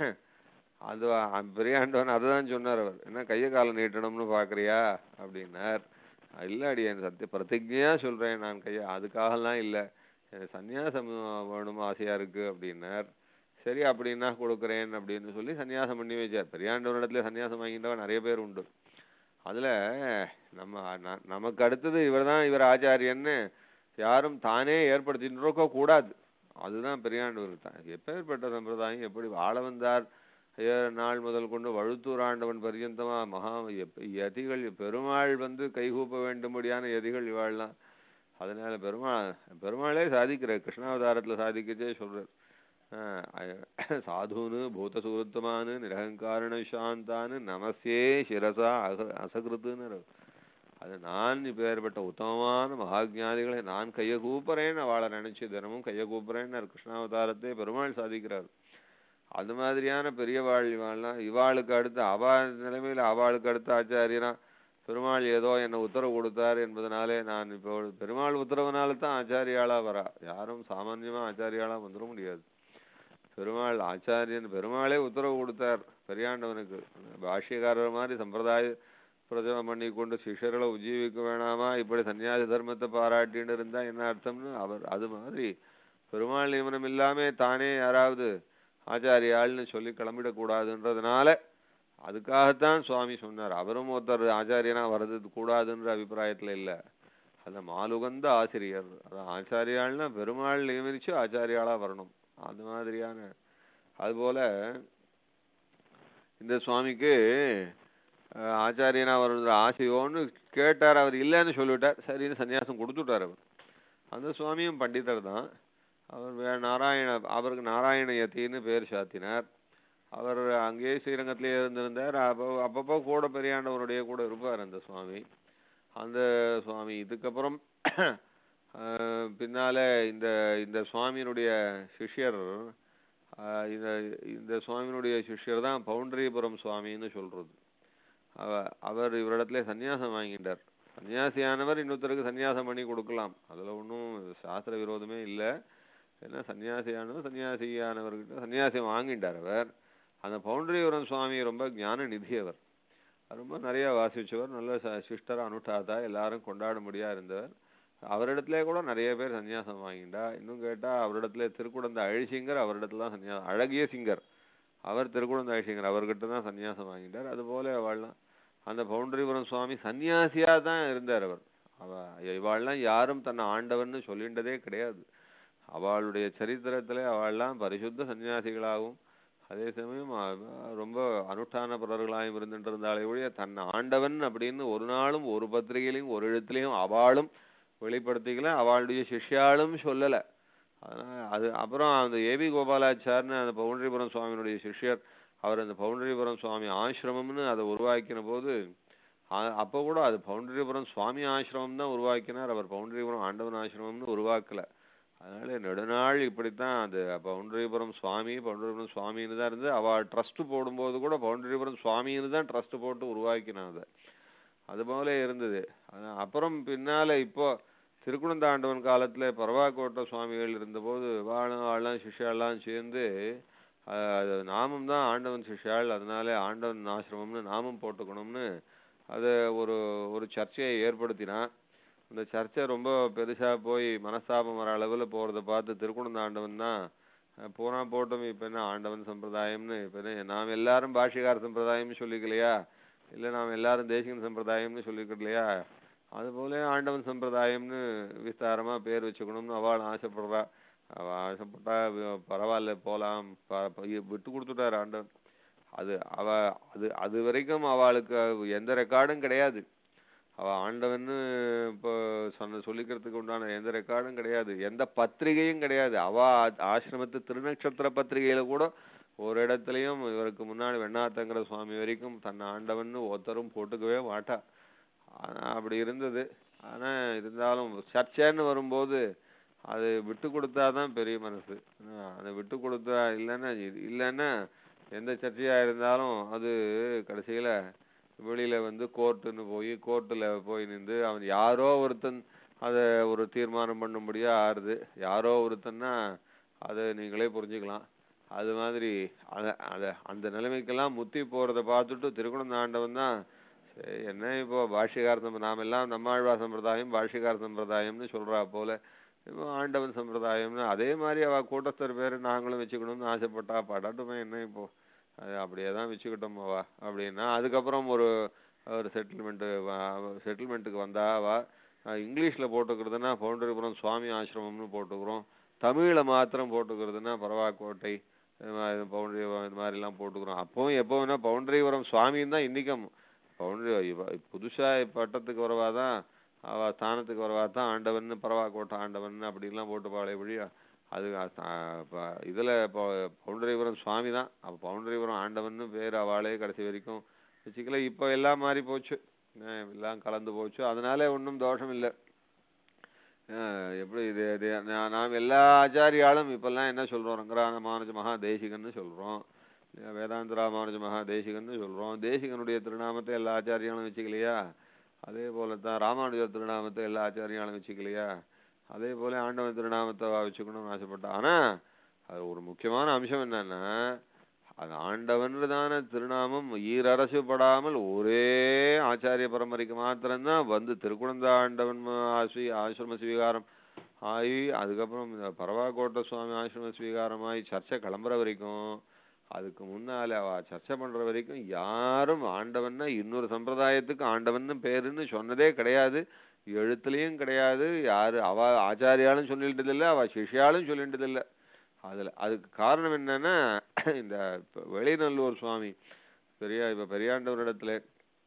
அது அ- பெரியாண்டவன் அதுதான் சொன்னார் அவர் என்ன கையை காலை நீட்டணும்னு பாக்குறியா அப்படின்னார் இல்ல அடியேன் சத்திய பிரதிஜையா சொல்றேன் நான் கையை அதுக்காகலாம் இல்ல எனக்கு சந்நியாசம் வேணும் ஆசையா இருக்கு அப்படின்னார் சரி அப்படின்னா கொடுக்குறேன் அப்படின்னு சொல்லி சன்னியாசம் பண்ணி வச்சார் பெரியாண்டவனிடத்துல சன்னியாசம் வாங்கிட்டவன் நிறைய பேர் உண்டு அதுல நம்ம ந- நமக்கு அடுத்தது இவர்தான் இவர் ஆச்சாரியன்னு யாரும் தானே ஏற்படுத்திட்டு இருக்க கூடாது அதுதான் பெரியாண்டவர் தான் எப்பேற்பட்ட சம்பிரதாயம் எப்படி வாழ வந்தார் ஐயர் நாள் முதல் கொண்டு வழுத்தூர் ஆண்டவன் பர்யந்தமா மகா எப்ப- யதிகள் பெருமாள் வந்து கைகூப்ப வேண்டும்படியான யதிகள் இவாள்லாம் அதனால பெருமாள் பெருமாளே சாதிக்கிறார் கிருஷ்ணாவதாரத்துல சாதிக்கச்சே சொல்றார் ஆஹ் அய- சாதுன்னு பூதசூத்தமானு நிரகங்காரண சாந்தான்னு நமசே சிரசா அக அசகிருத்துன்னு அது நான் இப்பேற்பட்ட உத்தமமான மகாஜானிகளை நான் கையை கூப்புறேன்னு அவளை நினைச்சு தினமும் கையை கூப்புறேன்னு கிருஷ்ணாவதாரத்தை பெருமாள் சாதிக்கிறார் அது மாதிரியான பெரியவாள் இவாள்லாம் இவாளுக்கு அடுத்து அவா நிலைமையில அவளுக்கு அடுத்த ஆச்சாரியனா பெருமாள் ஏதோ என்ன உத்தரவு கொடுத்தார் என்பதனாலே நான் இப்போ பெருமாள் உத்தரவுனால தான் ஆச்சாரியாளா வரா யாரும் சாமான்யமா ஆச்சாரியாளா வந்துட முடியாது பெருமாள் ஆச்சாரியன் பெருமாளே உத்தரவு கொடுத்தார் பெரியாண்டவனுக்கு பாஷ்யக்காரர் மாதிரி சம்பிரதாய பிரஜனம் பண்ணி கொண்டு சிஷ்யர்களை உஜ்ஜீவிக்க வேணாமா இப்படி சன்னியாசி தர்மத்தை பாராட்டின்னு இருந்தா என்ன அர்த்தம்னு அவர் அது மாதிரி பெருமாள் நியமனம் இல்லாம தானே யாராவது ஆச்சாரியாள்னு சொல்லி கிளம்பிடக்கூடாதுன்றதுனால அதுக்காகத்தான் சுவாமி சொன்னார் அவரும் ஒருத்தர் ஆச்சாரியனா வர்றது கூடாதுன்ற அபிப்பிராயத்துல இல்ல அந்த மாலுகந்த ஆசிரியர் அதான் ஆச்சாரியாள்னா பெருமாள் நியமிச்சு ஆச்சாரியாளா வரணும் அது மாதிரியான அதுபோல இந்த சுவாமிக்கு அஹ், ஆச்சாரியனா வர்றது ஆசையோன்னு கேட்டார் அவர் இல்லைன்னு சொல்லிவிட்டார் சரின்னு சன்னியாசம் கொடுத்துட்டார் அவர் அந்த சுவாமியும் பண்டிதர் தான் அவர் வே- நாராயண அவருக்கு நாராயண யத்தின்னு பேர் சாத்தினார் அவர் அங்கேயே ஸ்ரீரங்கத்திலே இருந்திருந்தார் அப்போ அப்பப்போ கூட பெரியாண்டவருடைய கூட இருப்பார் அந்த சுவாமி அந்த சுவாமி இதுக்கப்புறம் ஆஹ், பின்னால இந்த இந்த சுவாமியினுடைய சிஷ்யர் ஆஹ், இந்த இந்த சுவாமியினுடைய சிஷ்யர் தான் பவுண்டரிபுரம் சுவாமின்னு சொல்றது அவ அவர் இவரிடத்துல சந்நியாசம் வாங்கிட்டார் சன்னியாசியானவர் இன்னொருத்தருக்கு சந்நியாசம் பண்ணி கொடுக்கலாம் அதுல ஒன்றும் சாஸ்திர விரோதமே இல்லை ஏன்னா சன்னியாசியானவர் சன்னியாசியானவர்கிட்ட சன்னியாசம் வாங்கிட்டார் அவர் அந்த பவுண்டரிபுரம் சுவாமி ரொம்ப ஞான நிதி அவர் ரொம்ப நிறைய வாசிச்சவர் நல்ல ச- சிஷ்டர் அனுஷ்டாதா எல்லாரும் கொண்டாடும்படியா இருந்தவர் அவரிடத்துல கூட நிறைய பேர் சன்னியாசம் வாங்கிட்டா இன்னும் கேட்டா அவரிடத்துல திருக்குடந்த அழிசிங்கர் அவரிடத்துல தான் சன்னியாசம் அழகிய சிங்கர் அவர் திருக்குடந்த அழிசிங்கர் அவர்கிட்ட தான் சன்னியாசம் வாங்கிட்டார் அதுபோல அவள்லாம் அந்த பவுண்டரிபுரம் சுவாமி சன்னியாசியா தான் இருந்தார் அவர் அவ இவாள்லாம் யாரும் தன்னை ஆண்டவன்னு சொல்லிண்டதே கிடையாது அவளுடைய சரித்திரத்துல அவள்லாம் பரிசுத்த சன்னியாசிகளாகவும் அதே சமயம் அவ- ரொம்ப அனுஷ்டான பிறர்களாயும் இருந்துட்டு இருந்தாலே ஒழிய தன்னை ஆண்டவன் அப்படின்னு ஒரு நாளும் ஒரு பத்திரிகையிலையும் ஒரு எழுத்துலையும் அவளும் வெளிப்படுத்திக்கல அவளுடைய சிஷ்யாலும் சொல்லல அதனால அது அப்புறம் அந்த ஏபி கோபாலாச்சார்னு அந்த பவுண்டரிபுரம் சுவாமியினுடைய சிஷ்யர் அவர் அந்த பவுண்டரிபுரம் சுவாமி ஆசிரமம்னு அதை உருவாக்கின போது அ- அப்போ கூட அது பவுண்டரிபுரம் சுவாமி ஆசிரமம் தான் உருவாக்கினார் அவர் பவுண்டரிபுரம் ஆண்டவன் ஆசிரமம்னு உருவாக்கல அதனால நெடுநாள் இப்படித்தான் அது பவுண்டரிபுரம் சுவாமி பவுண்டரிபுரம் சுவாமின்னு தான் இருந்து அவ ட்ரஸ்ட் போடும்போது கூட பவுண்டரிபுரம் சுவாமின்னு தான் ட்ரஸ்ட் போட்டு உருவாக்கினான் அதை அது போல இருந்தது ஆனா அப்புறம் பின்னால இப்போ திருக்குணந்தாண்டவன் காலத்துல பரவாக்கோட்டை சுவாமிகள் இருந்தபோது வாழும் வாழலாம் சிஷ்யாலாம் சேர்ந்து அஹ், அது நாமம் தான் ஆண்டவன் சிஷ்யாள் அதனால ஆண்டவன் ஆசிரமம்னு நாமம் போட்டுக்கணும்னு அது ஒரு ஒரு சர்ச்சையை ஏற்படுத்தினான் அந்த சர்ச்சை ரொம்ப பெருசா போய் மனஸ்தாபம் வர அளவுல போறத பார்த்து திருக்குணந்தாண்டவன் தான் அஹ், போனா போட்டும் இப்ப என்ன ஆண்டவன் சம்பிரதாயம்னு இப்ப என்ன நாம் எல்லாரும் பாஷிகார சம்பிரதாயம்னு சொல்லிக்கலையா இல்ல நாம் எல்லாரும் தேசிகன் சம்பிரதாயம்னு சொல்லிக்கலையா அதுபோல ஆண்டவன் சம்பிரதாயம்னு விஸ்தாரமா பேர் வச்சுக்கணும்னு அவள் ஆசைப்படுறா அவ ஆசைப்பட்டா வி- பரவாயில்ல போலாம் ப- ப- விட்டு கொடுத்துட்டார் ஆண்டவன் அது அவ அது அது வரைக்கும் அவளுக்கு எந்த ரெக்கார்டும் கிடையாது அவ ஆண்டவன்னு இப்போ சொன்ன சொல்லிக்கிறதுக்கு உண்டான எந்த ரெக்கார்டும் கிடையாது எந்த பத்திரிகையும் கிடையாது அவ ஆ- ஆசிரமத்து திருநட்சத்திர பத்திரிகையில கூட ஒரு இடத்துலயும் இவருக்கு முன்னாடி வெண்ணாத்தங்கிற சுவாமி வரைக்கும் தன்னை ஆண்டவன்னு ஒருத்தரும் போட்டுக்கவே மாட்டா ஆனா அப்படி இருந்தது ஆனா இருந்தாலும் சர்ச்சைன்னு வரும்போது அது விட்டு கொடுத்தாதான் பெரிய மனசு ஆஹ் அதை விட்டு கொடுத்தா இல்லைன்னா இது- இல்லைன்னா எந்த சர்ச்சையா இருந்தாலும் அது கடைசியில வெளியில வந்து கோர்ட்டுன்னு போய் கோர்ட்டுல போய் நின்று அவன் யாரோ ஒருத்தன் அதை ஒரு தீர்மானம் பண்ணும்படியா ஆறுது யாரோ ஒருத்தன்னா அதை நீங்களே புரிஞ்சுக்கலாம் அது மாதிரி அத அத அந்த நிலைமைக்கெல்லாம் முத்தி போறத பார்த்துட்டு திருக்குணம் ஆண்டவன் தான் சரி, என்ன இப்போ பாஷ்யகார சம்பிர நாம எல்லாம் நம்மாழ்வார் சம்பிரதாயம் பாஷ்யகார சம்பிரதாயம்னு சொல்றா போல இப்போ ஆண்டவன் சம்பிரதாயம்னு அதே மாதிரி அவ கூட்டஸ்தர் பேரு நாங்களும் வச்சுக்கணும்னு ஆசைப்பட்டா படட்டுமே என்ன இப்போ அது அப்படியே தான் வச்சுக்கிட்டோம் அவ அப்படின்னா அதுக்கப்புறம் ஒரு ஒரு செட்டில்மெண்ட் செட்டில்மெண்ட்டுக்கு வந்தா அவ அஹ் இங்கிலீஷ்ல போட்டுக்கிறதுனா பவுண்டரிபுரம் சுவாமி ஆசிரமம்னு போட்டுக்கிறோம் தமிழ்ல மாத்திரம் போட்டுக்கிறதுனா பரவாக்கோட்டை இது மாதிரி பவுண்டரி இது மாதிரிலாம் போட்டுக்கிறோம் அப்பவும் எப்போ வேணா பவுண்டரிபுரம் சுவாமின்னு தான் இன்னைக்கும் பவுண்டரி இவ- புதுசா பட்டத்துக்கு வரவாதான் அவ ஸ்தானத்துக்கு வரவா தான் ஆண்டவன் பரவாக்கோட்டை ஆண்டவன் அப்படிலாம் போட்டு பாளைய வழியா அது அ- அ- ப- இதுல ப- பவுண்டரிபுரம் சுவாமி தான் அப்ப பவுண்டரிபுரம் ஆண்டவன்னு பேர் அவளே கடைசி வரைக்கும் வச்சுக்கல இப்போ எல்லாம் மாறி போச்சு அஹ் எல்லாம் கலந்து போச்சு அதனால ஒண்ணும் தோஷம் இல்லை அஹ் எப்படி இது இது நா- நாம் எல்லா ஆச்சாரியாலும் இப்பெல்லாம் என்ன சொல்றோம் ரங்கராமானுஜ மகா தேசிகன்னு சொல்றோம் இல்லையா, வேதாந்த ராமானுஜ மகா தேசிகன்னு சொல்றோம் தேசிகனுடைய திருநாமத்தை எல்லா ஆச்சாரியாலும் வச்சுக்கலையா அதே போல தான் ராமானுஜர் திருநாமத்தை எல்லா ஆச்சாரியாலும் வச்சுக்கலையா அதே போல ஆண்டவன் திருநாமத்தை அவ வச்சுக்கணும்னு ஆசைப்பட்டா ஆனா அது ஒரு முக்கியமான அம்சம் என்னன்னா அது ஆண்டவன்றதான திருநாமம் ஈரரசு படாமல் ஒரே ஆச்சாரிய பரம்பரைக்கு மாத்திரம்தான் வந்து திருக்குழந்த ஆண்டவன் ம- ஆசி ஆசிரம ஸ்வீகாரம் ஆகி அதுக்கப்புறம் இந்த பரவாக்கோட்டை சுவாமி ஆசிரம ஸ்வீகாரம் ஆகி சர்ச்சை கிளம்புற வரைக்கும் அதுக்கு முன்னால அவ சர்ச்சை பண்ற வரைக்கும் யாரும் ஆண்டவன்னா இன்னொரு சம்பிரதாயத்துக்கு ஆண்டவன்னு பேருன்னு சொன்னதே கிடையாது எழுத்துலயும் கிடையாது யாரு அவ ஆச்சாரியாலும் சொல்லிட்டது இல்ல அவ சிஷ்யாலும் சொல்லிட்டது இல்ல அதுல அதுக்கு காரணம் என்னன்னா இந்த இப்ப வெளிநல்லூர் சுவாமி பெரிய இப்ப பெரியாண்டவரிடத்துல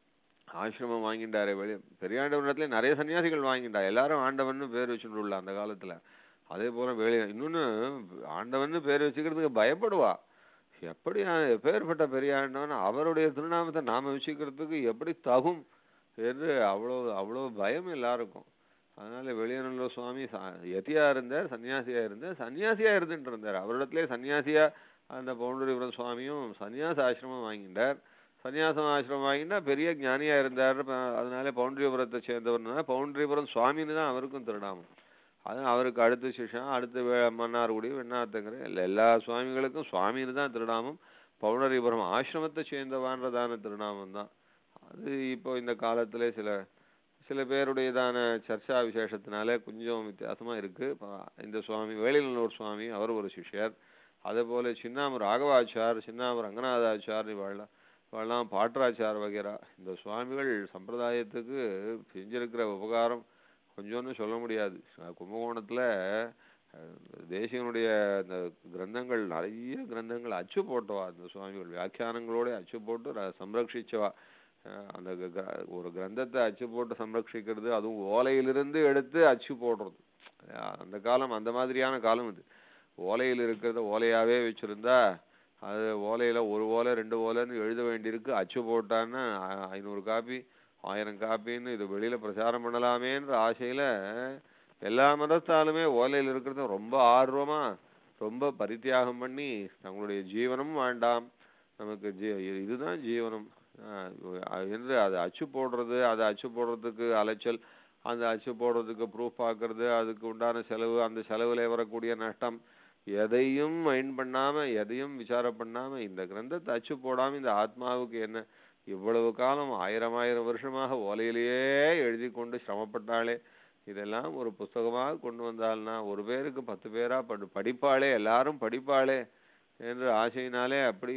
ஆசிரமம் வாங்கிட்டாரே வெளி பெரியாண்டவனிடத்துல நிறைய சன்னியாசிகள் வாங்கிட்டா எல்லாரும் ஆண்டவன்னு பேர் வச்சுட்டு அந்த காலத்துல அதே போல வெளி இன்னொன்னு ஆண்டவன்னு பேர் வச்சுக்கிறதுக்கு பயப்படுவா எப்படி ஆ- எப்பேர்ப்பட்ட பெரிய ஆண்டவன் அவருடைய திருநாமத்தை நாம வச்சுக்கிறதுக்கு எப்படி தகும் என்று அவ்வளோ அவ்வளோ பயம் எல்லாருக்கும் அதனால வெளியநல்லூர் சுவாமி ச- யதியா இருந்தார் சன்னியாசியா இருந்தார் சன்னியாசியா இருந்துட்டு இருந்தார் அவரிடத்திலே சன்னியாசியா அந்த பவுண்டரிபுரம் சுவாமியும் சன்னியாச ஆசிரமம் வாங்கிட்டார் சன்னியாசம் ஆசிரமம் வாங்கினா பெரிய ஞானியா இருந்தார் ப- அதனால பவுண்டரிபுரத்தை சேர்ந்தவர்னா பவுண்டரிபுரம் சுவாமின்னு தான் அவருக்கும் திருநாமம் அது அவருக்கு அடுத்த சிஷ்யம் அடுத்து வே- மன்னார்குடி வெண்ணாத்தங்கிற எல்லா எல்லா சுவாமிகளுக்கும் சுவாமின்னு தான் திருநாமம் பவுண்டரிபுரம் ஆசிரமத்தை சேர்ந்தவான்றதான திருநாமம் தான் அது இப்போ இந்த காலத்திலே சில சில பேருடையதான சர்ச்சா விசேஷத்தினால கொஞ்சம் வித்தியாசமா இருக்கு ப- இந்த சுவாமி வேலிநல்லூர் சுவாமி அவர் ஒரு சிஷ்யர் அதே போல சின்னாம ராகவாச்சார் சின்னாம ரங்கநாதாச்சார் இவாள்லாம் இவாள்லாம் பாட்டராச்சார் வகைரா இந்த சுவாமிகள் சம்பிரதாயத்துக்கு செஞ்சிருக்கிற உபகாரம் கொஞ்சம்னு சொல்ல முடியாது அஹ் கும்பகோணத்துல அஹ், தேசிகனுடைய அந்த கிரந்தங்கள் நிறைய கிரந்தங்கள் அச்சு போட்டவா அந்த சுவாமிகள் வியாக்கியானங்களோட அச்சு போட்டு ர- சம்ரட்சிச்சவா அஹ், அந்த க- க- ஒரு கிரந்தத்தை அச்சு போட்டு சம்ரட்சிக்கிறது அதுவும் ஓலையிலிருந்து எடுத்து அச்சு போடுறது அஹ், அந்த காலம் அந்த மாதிரியான காலம் இது ஓலையில் இருக்கிறத ஓலையாவே வச்சிருந்தா அது ஓலையில ஒரு ஓலை ரெண்டு ஓலைன்னு எழுத வேண்டியிருக்கு அச்சு போட்டான்னா ஐ- ஐநூறு காப்பி ஆயிரம் காப்பின்னு இது வெளியில பிரச்சாரம் பண்ணலாமேன்ற ஆசையில எல்லா மதத்தாலுமே ஓலையில் இருக்கிறத ரொம்ப ஆர்வமா ரொம்ப பரித்தியாகம் பண்ணி தங்களுடைய ஜீவனமும் வேண்டாம் நமக்கு ஜீ இது- இதுதான் ஜீவனம் ஆஹ் அஹ் என்று அதை அச்சு போடுறது அதை அச்சு போடுறதுக்கு அலைச்சல் அந்த அச்சு போடுறதுக்கு ப்ரூஃப் பார்க்கறது அதுக்கு உண்டான செலவு அந்த செலவுல வரக்கூடிய நஷ்டம் எதையும் மைண்ட் பண்ணாம எதையும் விசாரம் பண்ணாம இந்த கிரந்தத்தை அச்சு போடாம இந்த ஆத்மாவுக்கு என்ன இவ்வளவு காலம் ஆயிரம் ஆயிரம் வருஷமாக ஓலையிலேயே எழுதி கொண்டு சிரமப்பட்டாளே இதெல்லாம் ஒரு புஸ்தகமாக கொண்டு வந்தாள்னா ஒரு பேருக்கு பத்து பேரா படி படிப்பாளே எல்லாரும் படிப்பாளே என்று ஆசையினாலே அப்படி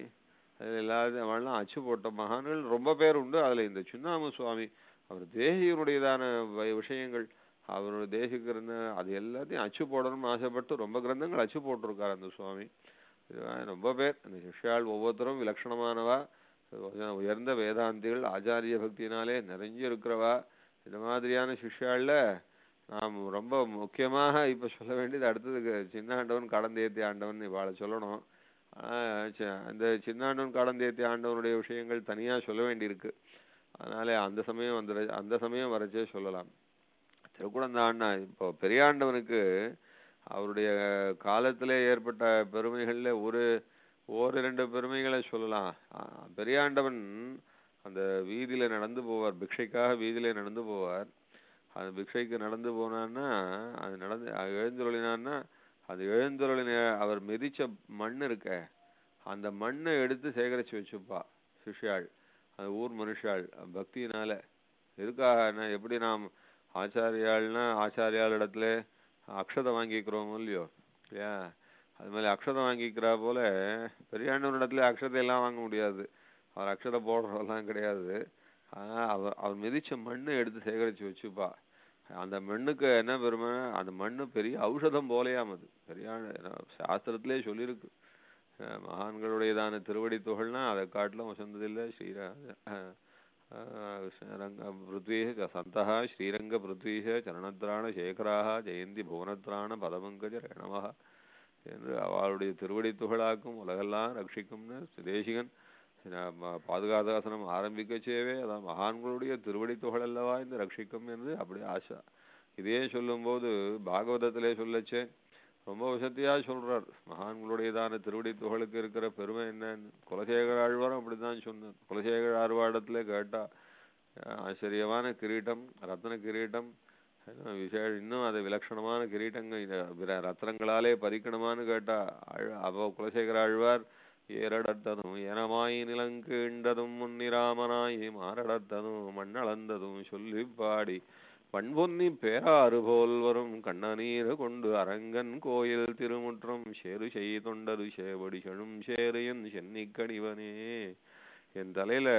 அதில் எல்லாத்தையும் அவள்லாம் அச்சு போட்ட மகான்கள் ரொம்ப பேர் உண்டு அதுல இந்த சின்னாம சுவாமி அவர் தேசிகனுடையதான வ- விஷயங்கள் அவரோட தேசிக இருந்த அது எல்லாத்தையும் அச்சு போடணும்னு ஆசைப்பட்டு ரொம்ப கிரந்தங்கள் அச்சு போட்டிருக்கார் அந்த சுவாமி இதுவா- ரொம்ப பேர் அந்த சிஷ்யாள் ஒவ்வொருத்தரும் விலட்சணமானவா உய- உயர்ந்த வேதாந்திகள் ஆச்சாரிய பக்தியினாலே நிறைஞ்சு இருக்கிறவா இந்த மாதிரியான சிஷ்யாள்ல நாம் ரொம்ப முக்கியமாக இப்ப சொல்ல வேண்டியது அடுத்தது சின்ன ஆண்டவன் கடந்தேத்தி ஆண்டவன் இவாளை சொல்லணும் ஆஹ் சி- அந்த சின்னாண்டவன் கடந்தேத்தி ஆண்டவனுடைய விஷயங்கள் தனியா சொல்ல வேண்டியிருக்கு அதனால அந்த சமயம் வந்து அந்த சமயம் வரைச்சே சொல்லலாம் திருக்குடந்தாண்டா இப்போ பெரியாண்டவனுக்கு அவருடைய காலத்திலே ஏற்பட்ட பெருமைகள்ல ஒரு ஒரு ரெண்டு பெருமைகளை சொல்லலாம் ஆஹ் பெரியாண்டவன் அந்த வீதியில நடந்து போவார் பிக்ஷைக்காக வீதியில நடந்து போவார் அந்த பிக்ஷைக்கு நடந்து போனான்னா அது நடந்து அது எழுந்துருளினான்னா அது எழுந்துருளின அவர் மிதிச்ச மண் இருக்க அந்த மண்ணை எடுத்து சேகரிச்சு வச்சுப்பா சிஷ்யாள் அந்த ஊர் மனுஷாள் பக்தியினால எதுக்காக என்ன எப்படி நாம் ஆச்சாரியாள்னா ஆச்சாரியாள் இடத்துல அக்ஷதை வாங்கிக்கிறோமோ இல்லையோ இல்லையா அது மாதிரி அக்ஷதை வாங்கிக்கிறா போல பெரியாண்டவன் இடத்துல அக்ஷதை எல்லாம் வாங்க முடியாது அவர் அக்ஷதை போடுறதெல்லாம் கிடையாது ஆனா அவர் அவர் மிதிச்ச மண்ணை எடுத்து சேகரிச்சு வச்சுப்பா அந்த மண்ணுக்கு என்ன பெருமை அந்த மண்ணு பெரிய ஔஷதம் போலையாம் அது பெரிய சாஸ்திரத்திலே சொல்லியிருக்கு அஹ் மகான்களுடையதான திருவடி துகள்னா அதை காட்டிலும் வசந்ததில்லை ஸ்ரீரா அஹ் அஹ் ரங்க பிருத்வீக சந்தः ஸ்ரீரங்க பிருத்வீக சரணத்ராண சேகராக ஜெயந்தி புவனத்ராண பதமங்கஜ ரணவः என்று அவளுடைய திருவடி துகளாக்கும் உலகெல்லாம் ரட்சிக்கும்னு தேசிகன் பாதுகாதாசனம் ஆரம்பிக்கச்சேவே அதான் மகான்களுடைய திருவடி துகள் அல்லவா இந்த ரட்சிக்கும் என்று அப்படி ஆசை இதே சொல்லும்போது பாகவதத்திலே சொல்லச்சே ரொம்ப வசதியா சொல்றார் மகான்களுடையதான திருவடி துகளுக்கு இருக்கிற பெருமை என்னன்னு குலசேகர ஆழ்வாரும் அப்படித்தான் சொன்னார் குலசேகர ஆழ்வாடத்துல கேட்டா அஹ் ஆச்சரியமான கிரீட்டம் ரத்ன கிரீட்டம் இன்னும் விசேஷ இன்னும் அது விலட்சணமான கிரீட்டங்கள் இந்த விர- ரத்னங்களாலே பறிக்கணுமான்னு கேட்டா ஆழ் அவ குலசேகர ஆழ்வார் ஏரடத்ததும் எனமாய் நிலங்கீண்டதும் முன்னிராமனாய் மாரடத்ததும் மண்ணளந்ததும் சொல்லி பாடி பண்பொன்னி பேராறு போல் வரும் கண்ணநீர் கொண்டு அரங்கன் கோயில் திருமுற்றம் சேரு செய் தொண்டது சேவடி செழும் சேரையன் சென்னிக்கணிவனே என் தலையில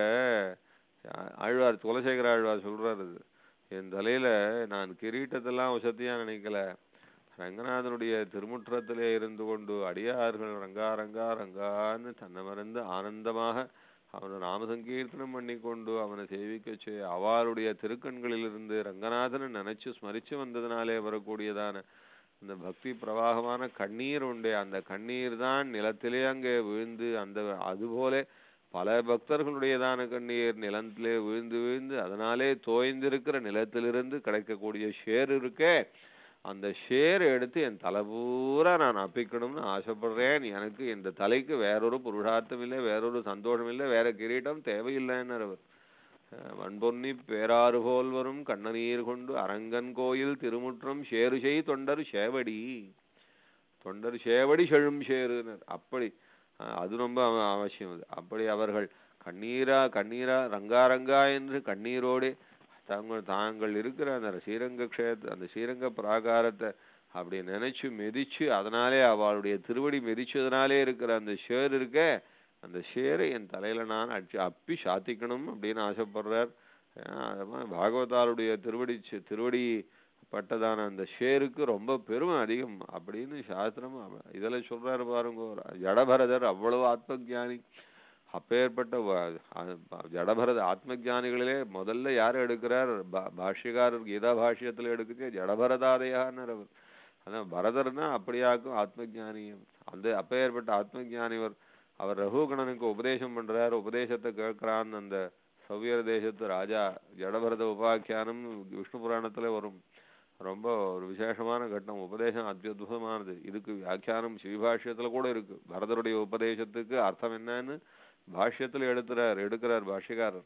ஆ- ஆழ்வார் குலசேகர ஆழ்வார் சொல்றாரு இது. என் தலையில நான் கிரீட்டத்தெல்லாம் வசதியா நினைக்கல ரங்கநாதனுடைய திருமுற்றத்திலே இருந்து கொண்டு அடியார்கள் ரங்கா ரங்கா ரங்கான்னு தன்னை மறந்து ஆனந்தமாக அவனை நாமசங்கீர்த்தனம் பண்ணிக்கொண்டு அவனை சேவிக்கச் செய்ய அவளுடைய திருக்கண்களிலிருந்து ரங்கநாதனை நினைச்சு ஸ்மரிச்சு வந்ததுனாலே வரக்கூடியதான அந்த பக்தி பிரவாகமான கண்ணீர் உண்டே அந்த கண்ணீர் தான் நிலத்திலே அங்கே விழுந்து அந்த அதுபோல பல பக்தர்களுடையதான கண்ணீர் நிலத்திலே விழுந்து விழுந்து அதனாலே தோய்ந்திருக்கிற நிலத்திலிருந்து கிடைக்கக்கூடிய ஷேர் இருக்கே அந்த ஷேர் எடுத்து என் தலை பூரா நான் அப்பிக்கணும்னு ஆசைப்படுறேன் எனக்கு இந்த தலைக்கு வேறொரு புருஷார்த்தம் இல்லை வேறொரு சந்தோஷம் இல்லை வேற கிரீட்டம் தேவையில்லைன்னு அவர் அஹ் வன்பொன்னி பேராறு போல் வரும் கண்ணநீர் கொண்டு அரங்கன் கோயில் திருமுற்றம் ஷேருஷை தொண்டர் சேவடி தொண்டர் சேவடி செழும் ஷேருனர் அப்படி அஹ் அது ரொம்ப அவ- அவசியம் அது அப்படி அவர்கள் கண்ணீரா கண்ணீரா ரங்கா ரங்கா என்று கண்ணீரோடு தாங்கள் தாங்கள் இருக்கிற அந்த ஸ்ரீரங்க க்ஷேத் அந்த ஸ்ரீரங்க பிராகாரத்தை அப்படி நினைச்சு மிதிச்சு அதனாலே அவளுடைய திருவடி மிதிச்சதுனாலே இருக்கிற அந்த ஷேர் இருக்க அந்த ஷேரை என் தலையில நான் அடிச்சு அப்பி சாத்திக்கணும் அப்படின்னு ஆசைப்படுறார் ஏன்னா, அது மாதிரி பாகவதாருடைய திருவடி சி- திருவடி பட்டதான அந்த ஷேருக்கு ரொம்ப பெருமை அதிகம் அப்படின்னு சாஸ்திரம் அவ- இதுல சொல்றாரு பாருங்க ஒரு ஜடபரதர் அவ்வளவு ஆத்ம ஞானி அப்பேற்பட்ட வ- அ- ப- ஜடபரத ஆத்ம ஞானிகளிலே முதல்ல யார் எடுக்கிறார் பா- பாஷ்யக்காரர் கீதா பாஷ்யத்துல எடுக்குது ஜடபரதாதயான்னு அவர் அதான் பரதர்னா அப்படியாக்கும் ஆத்ம ஞானி அந்த அப்பேற்பட்ட ஆத்ம ஞானிவர் அவர் ரகுகணனுக்கு உபதேசம் பண்றார் உபதேசத்தை கேட்கிறான் அந்த சௌவியர் தேசத்து ராஜா ஜடபரத உபாக்கியானம் விஷ்ணு புராணத்துல வரும் ரொம்ப ஒரு விசேஷமான கட்டம் உபதேசம் அத்யுதமானது இதுக்கு வியாக்கியானம் சிவபாஷ்யத்துல கூட இருக்கு பரதருடைய உபதேசத்துக்கு அர்த்தம் என்னன்னு பாஷ்யத்துல எடுக்கிறார் எடுக்கிறார் பாஷ்யக்காரர்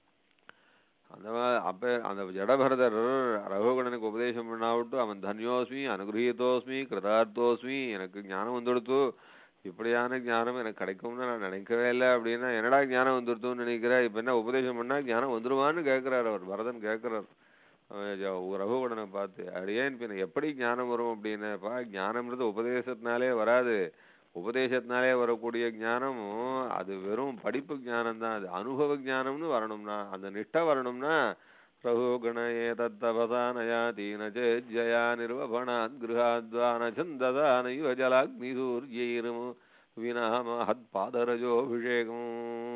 அந்த மா- அப்ப அந்த ஜடபரதர் ரகுகணனுக்கு உபதேசம் பண்ணாவிட்டு அவன் தன்யோஸ்மி அனுகிரகீதோஸ்மி கிருதார்த்தோஸ்மி எனக்கு ஞானம் வந்துடுத்து இப்படியான ஞானம் எனக்கு கிடைக்கும்னு நான் நினைக்கவே இல்லை அப்படின்னா என்னடா ஞானம் வந்துடுத்துன்னு நினைக்கிறேன் இப்ப என்ன உபதேசம் பண்ணா ஞானம் வந்துருவான்னு கேட்கிறார் அவர் பரதன் கேட்கிறார் அவன் ஜ- ரகுகணனை பார்த்து அடியேன் பின்ன எப்படி ஞானம் வரும் அப்படின்னப்பா ஞானம்ன்றது உபதேசத்தினாலே வராது உபதேசத்தினாலே வரக்கூடிய ஞானமும் அது வெறும் படிப்பு ஞானம் தான் அது அனுபவ ஞானம்னு வரணும்னா அந்த நிஷ்டை வரணும்னா ரகுகண ஏதத்தபதானயாதீன ஜயா நிர்வபணாத் கிருஹாத்வான சந்ததானைவ ஜலாக்னிசூர்யைரும் வினா மகத் பாதரஜோபிஷேகம்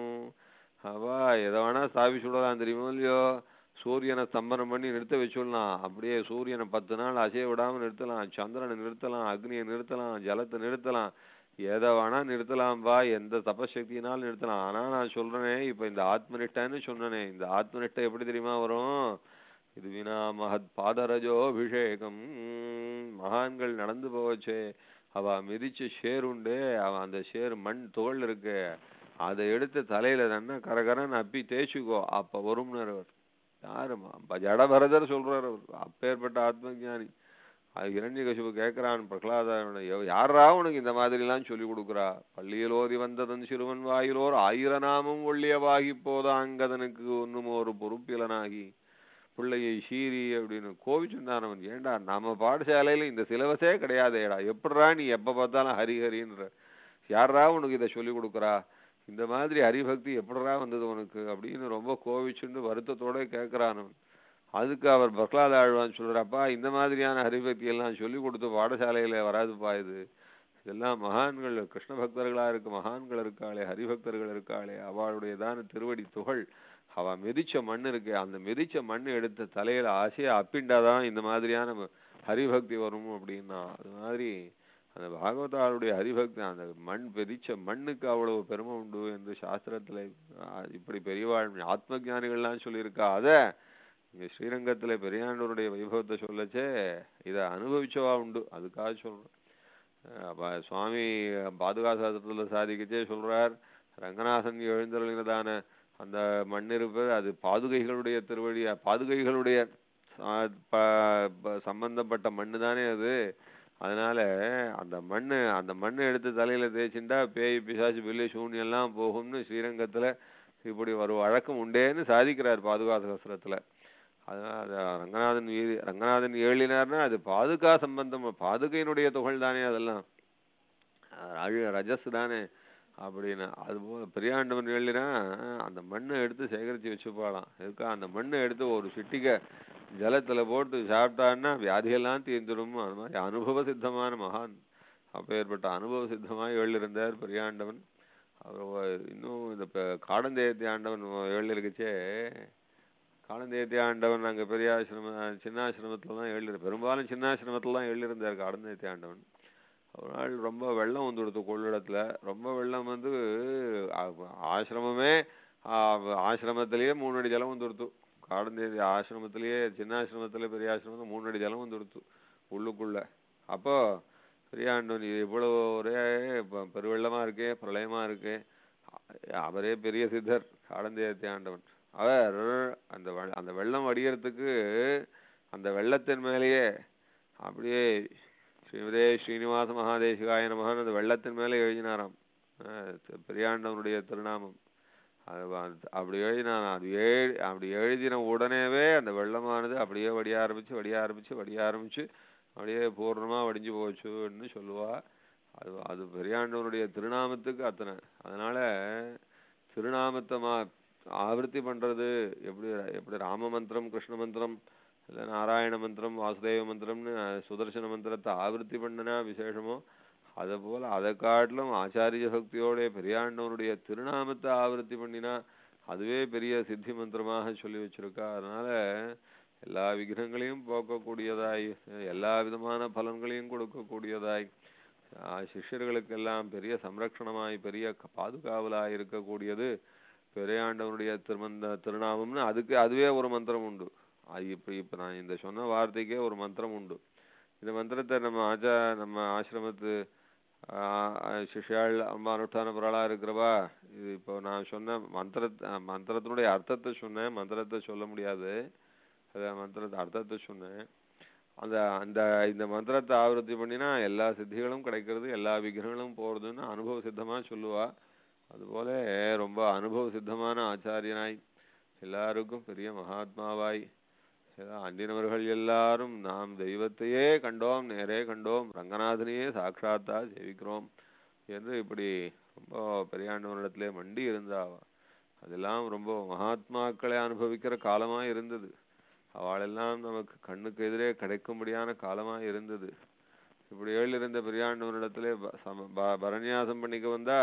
அவா எதை வேணா ஸ்தாபிச்சு விடலாம் தெரியுமோ இல்லையோ சூரியனை ஸ்தம்பனம் பண்ணி நிறுத்த வச்சுடலாம் அப்படியே சூரியனை பத்து நாள் அசைய விடாம நிறுத்தலாம் சந்திரனை நிறுத்தலாம் அக்னியை நிறுத்தலாம் ஜலத்தை நிறுத்தலாம் எதை வேணா நிறுத்தலாம்பா எந்த தபசக்தினாலும் நிறுத்தலாம் ஆனா நான் சொல்றேனே இப்ப இந்த ஆத்மனிஷ்டான்னு சொன்னனே இந்த ஆத்மனிஷ்டை எப்படி தெரியுமா வரும் இது வினா மகத் பாதரஜோபிஷேகம் மகான்கள் நடந்து போவச்சே அவ மிதிச்ச ஷேர் உண்டு அவ அந்த ஷேர் மண் துகள் இருக்கு அதை எடுத்து தலையில தானே கரகரன்னு அப்பி தேய்ச்சிக்கோ அப்ப வரும்னாரு அவர் யாருமா அப்ப ஜடபரதர் சொல்றாரு அவர் அப்பேற்பட்ட ஆத்ம ஞானி அது இரண்யகசிபு கேட்கிறான் பிரகலாதன் யாரா உனக்கு இந்த மாதிரி எல்லாம் சொல்லி கொடுக்குறா பள்ளியில் ஓதி வந்ததன் சிறுவன் வாயிலோர் ஆயிரநாமம் ஒள்ளியவாகி போதா அங்கதனுக்கு ஒன்னும் ஒரு பொறுப்பிலனாகி பிள்ளையை சீரி அப்படின்னு கோவிச்சுண்டான் அவன் ஏண்டா நம்ம பாடசாலையில இந்த சிலபஸே கிடையாதேடா எப்படிரா நீ எப்ப பார்த்தாலும் ஹரி ஹரின்ற யாரா உனக்கு இதை சொல்லி கொடுக்குறா இந்த மாதிரி ஹரிபக்தி எப்படிரா வந்தது உனக்கு அப்படின்னு ரொம்ப கோவிச்சுண்டு வருத்தத்தோட கேட்கிறான் அவன் அதுக்கு அவர் பிரகலாத ஆழ்வான் சொல்றாப்பா இந்த மாதிரியான ஹரிபக்தி எல்லாம் சொல்லி கொடுத்து பாடசாலையில வராதுப்பா இது இதெல்லாம் மகான்கள் கிருஷ்ண பக்தர்களா இருக்கு மகான்கள் இருக்காளே ஹரிபக்தர்கள் இருக்காளே அவளுடையதான திருவடி துகள் அவ மிதிச்ச மண் இருக்கு அந்த மிதிச்ச மண் எடுத்து தலையில ஆசையா அப்பிண்டாதான் இந்த மாதிரியான ம- ஹரிபக்தி வரும் அப்படின்னா அது மாதிரி அந்த பாகவதாருடைய ஹரிபக்தி அந்த மண் மிதிச்ச மண்ணுக்கு அவ்வளவு பெருமை உண்டு என்று சாஸ்திரத்துல ஆஹ், இப்படி பெரியவாழ் ஆத்ம ஞானிகள்லாம் சொல்லியிருக்கா அத இங்க ஸ்ரீரங்கத்துல பெரியாண்டவருடைய வைபவத்தை சொல்லச்சே இத அனுபவிச்சவா உண்டு அதுக்காக சொல்றேன் அஹ் அப்ப சுவாமி பாதுகாசாஸ்திரத்துல சாதிக்கச்சே சொல்றார் ரங்கநாதன் எழுந்தருளினதான அந்த மண்ணிருப்பு அது பாதுகைகளுடைய திருவடி பாதுகைகளுடைய ஆஹ் ப- ப- சம்பந்தப்பட்ட மண்ணு தானே அது அதனால அந்த மண்ணு அந்த மண்ணை எடுத்து தலையில தேய்ச்சிண்டா பேய் பிசாசு பில்லி சூன்யம் எல்லாம் போகும்னு ஸ்ரீரங்கத்துல இப்படி ஒரு வழக்கம் உண்டேன்னு சாதிக்கிறார் பாதுகா சகஸ்திரத்துல அதனால அது ரங்கநாதன் வீதி ரங்கநாதன் ஏழினார்னா அது பாதுகா சம்பந்தம் பாதுகையினுடைய துகள் தானே அதெல்லாம் அஹ் அழு ரஜஸ் தானே அப்படின்னு அதுபோல பெரியாண்டவன் எழுதினா அந்த மண்ணை எடுத்து சேகரித்து வச்சுப்பாளாம் இருக்கா அந்த மண்ணை எடுத்து ஒரு சிட்டிகை ஜலத்துல போட்டு சாப்பிட்டான்னா வியாதியெல்லாம் தீர்ந்துடும் அது மாதிரி அனுபவ சித்தமான மகான் அப்பேற்பட்ட அனுபவ சித்தமாய் எழுதியிருந்தார் பெரியாண்டவன் அப்புறம் இன்னும் இந்த ப- காடந்தேயத்தை ஆண்டவன் எழுதிருக்கச்சே காடந்தேயத்தை ஆண்டவன் அங்கே பெரிய ஆசிரம சின்ன ஆசிரமத்தில் தான் எழுதி பெரும்பாலும் சின்ன ஆசிரமத்தில் தான் எழுதியிருந்தார் காடந்தேயத்தை ஆண்டவன் ஒரு நாள் ரொம்ப வெள்ளம் வந்து கொடுத்து கொள்ளிடத்துல ரொம்ப வெள்ளம் வந்து ஆ- ஆசிரமமே ஆ, ஆசிரமத்திலேயே மூணு அடி ஜலம் வந்து கொடுத்து காடந்தேதி ஆசிரமத்திலேயே சின்ன ஆசிரமத்துல பெரிய ஆசிரமத்தில் மூணு அடி ஜலம் வந்து கொடுத்து உள்ளுக்குள்ள அப்போ பெரியாண்டவன் இது இவ்வளவு ஒரே ப- பெருவெள்ளமா இருக்கே பிரளயமா இருக்கே அ- அவரே பெரிய சித்தர் காடந்தேயத்தை ஆண்டவன் அவர் அந்த வெள்ள- அந்த வெள்ளம் வடியறதுக்கு அந்த வெள்ளத்தின் மேலேயே அப்படியே ஸ்ரீமதே ஸ்ரீனிவாச மகாதேசிகாய நமகான்னு அந்த வெள்ளத்தின் மேலே எழுதினாராம் அஹ் தி- பெரியாண்டவனுடைய திருநாமம் அது வ- அப்படி எழுதினான் அது எழு அப்படி எழுதின உடனேவே அந்த வெள்ளமானது அப்படியே வடிய ஆரம்பிச்சு வடிய ஆரம்பிச்சு வடிய ஆரம்பிச்சு அப்படியே பூர்ணமா வடிஞ்சு போச்சுன்னு சொல்லுவா அது அது பெரியாண்டவனுடைய திருநாமத்துக்கு அத்தனை அதனால திருநாமத்தை மா ஆவர்த்தி பண்றது எப்படி எப்படி ராம மந்திரம் கிருஷ்ண மந்திரம் இல்லை நாராயண மந்திரம் வாசுதேவ மந்திரம்னு அஹ், சுதர்சன மந்திரத்தை ஆவர்த்தி பண்ணனா விசேஷமோ அதை போல அதை காட்டிலும் ஆச்சாரிய பக்தியோட பெரியாண்டவனுடைய திருநாமத்தை ஆவர்த்தி பண்ணினா அதுவே பெரிய சித்தி மந்திரமாக சொல்லி வச்சிருக்கா அதனால எல்லா விக்னங்களையும் போக்கக்கூடியதாய் எல்லா விதமான பலன்களையும் கொடுக்கக்கூடியதாய் ஆஹ் சிஷ்யர்களுக்கெல்லாம் பெரிய சம்ரக்ஷணமாய் பெரிய க- பாதுகாவலாய் இருக்கக்கூடியது பெரியாண்டவனுடைய திருமந்த திருநாமம்னு அதுக்கு அதுவே ஒரு மந்திரம் உண்டு அது இப்ப இப்ப நான் இந்த சொன்ன வார்த்தைக்கே ஒரு மந்திரம் உண்டு இந்த மந்திரத்தை நம்ம ஆச்சா நம்ம ஆசிரமத்து ஆஹ் ஆஹ் சிஷ்யாள் ரொம்ப அனுஷ்டான பிறளா இருக்கிறவா இது இப்போ நான் சொன்ன மந்திர மந்திரத்தினுடைய அர்த்தத்தை சொன்னேன் மந்திரத்தை சொல்ல முடியாது அதான் மந்திரத்தை அர்த்தத்தை சொன்னேன் அந்த அந்த இந்த மந்திரத்தை ஆவர்த்தி பண்ணினா எல்லா சித்திகளும் கிடைக்கிறது எல்லா விக்னங்களும் போறதுன்னு அனுபவ சித்தமா சொல்லுவா அதுபோல ரொம்ப அனுபவ சித்தமான ஆச்சாரியனாய் எல்லாருக்கும் பெரிய மகாத்மாவாய் ஏதோ அண்டினவர்கள் எல்லாரும் நாம் தெய்வத்தையே கண்டோம் நேரே கண்டோம் ரங்கநாதனையே சாட்சாத்தா சேவிக்கிறோம் என்று இப்படி ரொம்ப பெரியாண்டவனிடத்திலே மண்டி இருந்தாவா அதெல்லாம் ரொம்ப மகாத்மாக்களை அனுபவிக்கிற காலமா இருந்தது அவளெல்லாம் நமக்கு கண்ணுக்கு எதிரே கிடைக்கும்படியான காலமா இருந்தது இப்படி ஏழிருந்த பெரியாண்டவனிடத்திலே ப- சம- ப- பரநியாசம் பண்ணிக்க வந்தா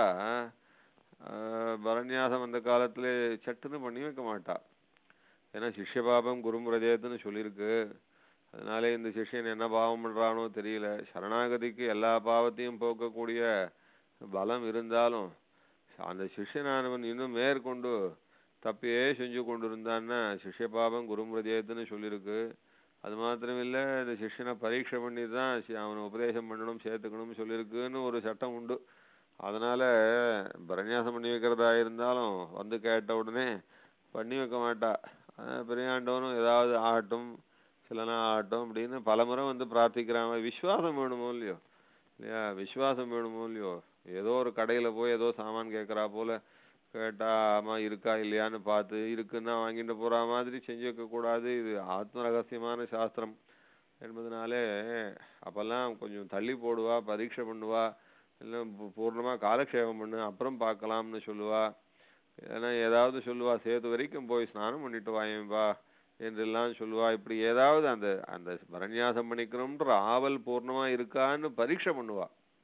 ஆஹ், பரநியாசம் அந்த காலத்திலே சட்டுன்னு பண்ணி வைக்க மாட்டா ஏன்னா சிஷ்ய பாபம் குருமுரஜயத்துன்னு சொல்லியிருக்கு அதனால இந்த சிஷ்யன் என்ன பாவம் பண்றானோ தெரியல சரணாகதிக்கு எல்லா பாவத்தையும் போக்கக்கூடிய பலம் இருந்தாலும் அந்த சிஷ்யனானவன் இன்னும் மேற்கொண்டு தப்பையே செஞ்சு கொண்டு இருந்தான்னா சிஷ்ய பாபம் குருமுரஜயத்துன்னு சொல்லியிருக்கு அது மாத்திரம் இல்ல இந்த சிஷ்யனை பரீட்சை பண்ணி தான் சி- அவனை உபதேசம் பண்ணணும் சேர்த்துக்கணும்னு சொல்லியிருக்குன்னு ஒரு சட்டம் உண்டு அதனால பரநியாசம் பண்ணி வைக்கிறதா இருந்தாலும் வந்து கேட்ட உடனே பண்ணி வைக்க மாட்டா அஹ் பெரியாண்டவனும் ஏதாவது ஆகட்டும் சிலனா ஆகட்டும் அப்படின்னு பலமுறை வந்து பிரார்த்திக்கிறாங்க விசுவாசம் வேணுமோ இல்லையோ இல்லையா விசுவாசம் வேணுமோ இல்லையோ ஏதோ ஒரு கடையில போய் ஏதோ சாமான் கேட்கறா போல கேட்டா ஆமா இருக்கா இல்லையான்னு பார்த்து இருக்குன்னா வாங்கிட்டு போற மாதிரி செஞ்சு வைக்க கூடாது இது ஆத்ம ரகசியமான சாஸ்திரம் என்பதனாலே அப்பெல்லாம் கொஞ்சம் தள்ளி போடுவா பரீட்சை பண்ணுவா இல்லை பூ- பூர்ணமா காலக்ஷேபம் பண்ணு அப்புறம் பார்க்கலாம்னு சொல்லுவா ஏன்னா ஏதாவது சொல்லுவா சேது வரைக்கும் போய் ஸ்நானம் பண்ணிட்டு வாயேன்பா என்றெல்லாம் சொல்லுவா இப்படி ஏதாவது அந்த அந்த பரநியாசம் பண்ணிக்கணும்ன்ற ஆவல் பூர்ணமா இருக்கான்னு பரீட்சை பண்ணுவா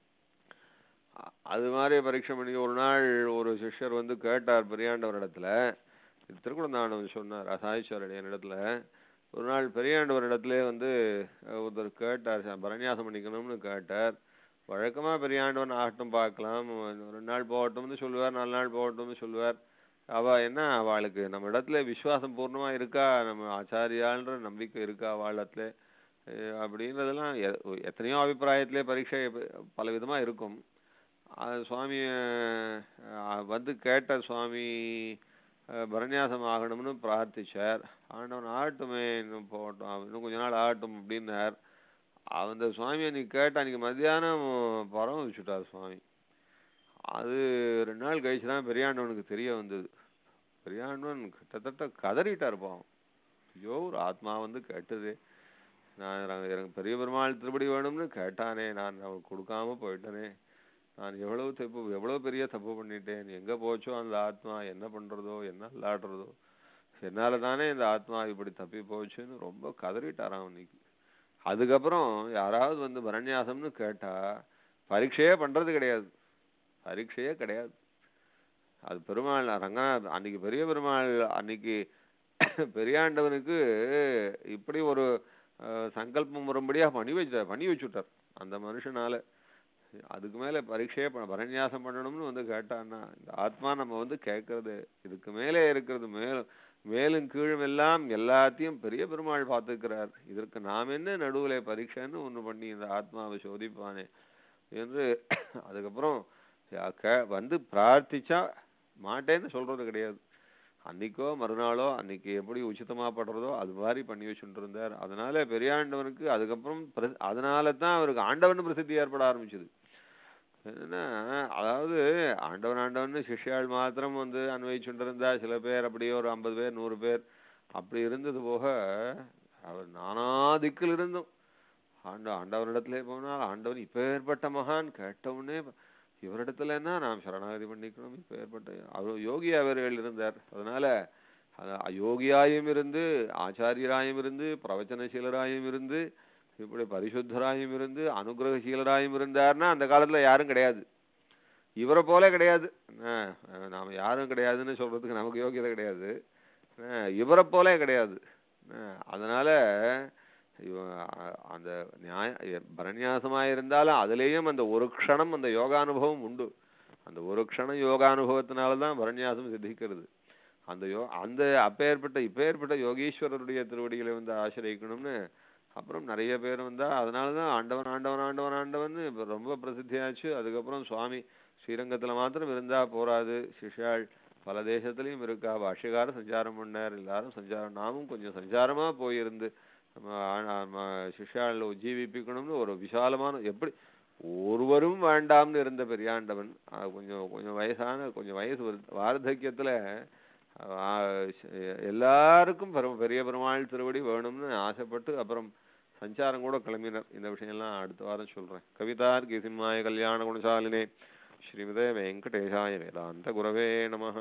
அ- அது மாதிரி பரீட்சை பண்ணி ஒரு நாள் ஒரு சிஷ்யர் வந்து கேட்டார் பெரியாண்டவர் இடத்துல இது திருக்குழந்தாண்டவன் சொன்னார் சாயீஸ்வரர் என்னிடத்துல ஒரு நாள் பெரியாண்டவர் இடத்துல வந்து அஹ், ஒருத்தர் கேட்டார் "ச- பரநியாசம் பண்ணிக்கணும்னு கேட்டார் வழக்கமா பெரியாண்டவன் ஆகட்டும் பார்க்கலாம் ஒரு ரெண்டு நாள் போகட்டும்னு சொல்லுவார் நாலு நாள் போகட்டும்னு சொல்லுவார் அவ என்ன அவளுக்கு நம்ம இடத்துல விசுவாசம் பூர்ணமா இருக்கா நம்ம ஆச்சாரியான்ற நம்பிக்கை இருக்கா அவள் இடத்துல அஹ் அப்படின்றதெல்லாம் எ- எத்தனையோ அபிப்பிராயத்திலே பரீட்சை ப- பல விதமா இருக்கும் அது சுவாமி அஹ், வந்து கேட்ட சுவாமி அஹ், பரநியாசம் ஆகணும்னு பிரார்த்திச்சார் ஆண்டவன் ஆகட்டுமே இன்னும் போகட்டும் அவன் இன்னும் கொஞ்ச நாள் ஆகட்டும் அப்படின்னார் அந்த சுவாமியை நீ கேட்ட அன்னைக்கு மத்தியானம் பரம் வச்சுட்டார் சுவாமி அது ரெண்டு நாள் கழிச்சு தான் பெரியாண்டவனுக்கு தெரிய வந்தது பெரியாண்டவன் கிட்டத்தட்ட கதறிட்டார் பாவம் ஐயோ ஒரு ஆத்மா வந்து கேட்டது நான் எனக்கு எனக்கு பெரிய பெருமாள் திருப்படி வேணும்னு கேட்டானே நான் அவனுக்கு கொடுக்காம போயிட்டனே நான் எவ்வளவு தப்பு எவ்வளவு பெரிய தப்பு பண்ணிட்டேன் எங்க போச்சோ அந்த ஆத்மா என்ன பண்றதோ என்ன விளையாடுறதோ என்னால தானே இந்த ஆத்மா இப்படி தப்பி போச்சுன்னு ரொம்ப கதறிட்டாராம் அன்னைக்கு அதுக்கப்புறம் யாராவது வந்து பரநியாசம்னு கேட்டா பரீட்சையே பண்றது கிடையாது பரீட்சையே கிடையாது அது பெருமாள் ரங்கா அன்னைக்கு பெரிய பெருமாள் அன்னைக்கு பெரியாண்டவனுக்கு இப்படி ஒரு அஹ், சங்கல்பம் வரும்படியா பண்ணி வச்ச பண்ணி வச்சுட்டார் அந்த மனுஷனால அதுக்கு மேல பரீட்சையே பண்ண பரநியாசம் பண்ணணும்னு வந்து கேட்டான்னா இந்த ஆத்மா நம்ம வந்து கேட்கறது இதுக்கு மேலே இருக்கிறது மேலும் மேலும் கீழும் எல்லாம் எல்லாத்தையும் பெரிய பெருமாள் பார்த்துக்கிறார் இதற்கு நாம் என்ன நடுவுல பரீட்சைன்னு ஒண்ணு பண்ணி இந்த ஆத்மாவை சோதிப்பானே என்று அதுக்கப்புறம் யா- கே- வந்து பிரார்த்திச்சா மாட்டேன்னு சொல்றது கிடையாது அன்னைக்கோ மறுநாளோ அன்னைக்கு எப்படி உச்சிதமா படுறதோ அது மாதிரி பண்ணி வச்சுட்டு இருந்தார் அதனால பெரியாண்டவனுக்கு அதுக்கப்புறம் பிர- அதனால தான் அவருக்கு ஆண்டவன் பிரசித்தி ஏற்பட ஆரம்பிச்சது என்னன்னா அதாவது ஆண்டவன் ஆண்டவன் சிஷ்யாள் மாத்திரம் வந்து அன்வயிச்சுட்டு இருந்தா சில பேர் அப்படியே ஒரு ஐம்பது பேர் நூறு பேர் அப்படி இருந்தது போக அவர் நானா திக்கில் இருந்தும் ஆண்ட ஆண்டவனிடத்திலே போனால் ஆண்டவன் இப்பேற்பட்ட மகான் கேட்டவுடனே இவரிடத்துலன்னா நாம் சரணாகதி பண்ணிக்கணும் இப்பேற்பட்ட அவர் யோகி அவர்கள் இருந்தார் அதனால அது யோகியாயும் இருந்து ஆச்சாரியராயும் இருந்து பிரவச்சனசீலராயும் இருந்து இப்படி பரிசுத்தராயும் இருந்து அனுகிரகசீலராயும் இருந்தார்னா அந்த காலத்துல யாரும் கிடையாது இவரை போல கிடையாது அஹ் அஹ் நாம யாரும் கிடையாதுன்னு சொல்றதுக்கு நமக்கு யோகியதை கிடையாது அஹ் இவரை போல கிடையாது அஹ் அதனால இவ- அ- அந்த நியாய பரநியாசமா இருந்தாலும் அதுலேயும் அந்த ஒரு க்ஷணம் அந்த யோகானுபவம் உண்டு அந்த ஒரு க்ஷணம் யோகானுபவத்தினால தான் பரநியாசம் சித்திக்கிறது அந்த யோ அந்த அப்பேற்பட்ட இப்பேற்பட்ட யோகீஸ்வரருடைய திருவடிகளை வந்து ஆசிரியக்கணும்னு அப்புறம் நிறைய பேர் வந்தா அதனால தான் ஆண்டவன் ஆண்டவன் ஆண்டவன் ஆண்டவன் இப்ப ரொம்ப பிரசித்தியாச்சு அதுக்கப்புறம் சுவாமி ஸ்ரீரங்கத்துல மாத்திரம் இருந்தா போராது சிஷ்யாள் பல தேசத்துலயும் இருக்கா பாஷ்யக்கார சஞ்சாரம் பண்ணார் எல்லாரும் சஞ்சாரம் நாமும் கொஞ்சம் சஞ்சாரமா போயிருந்து நம்ம ஆ- நம்ம சிஷ்யாள் உஜ்ஜீவிப்பிக்கணும்னு ஒரு விசாலமான எப்படி ஒருவரும் வேண்டாம்னு இருந்த பெரியாண்டவன் ஆஹ் கொஞ்சம் கொஞ்சம் வயசான கொஞ்சம் வயசு வருது. வார்த்தக்கியத்துல ஆஹ் எ- எல்லாருக்கும் பெரும் பெரிய பெருமாள் திருவடி வேணும்னு ஆசைப்பட்டு அப்புறம் சஞ்சாரம் கூட கிளம்பினர் இந்த விஷயம்லாம் அடுத்த வாரம் சொல்றேன் கவிதார் கீசிம்மாய கல்யாண குணசாலினே ஸ்ரீமதே வெங்கடேஷாய வேதாந்த குரவே நமஹ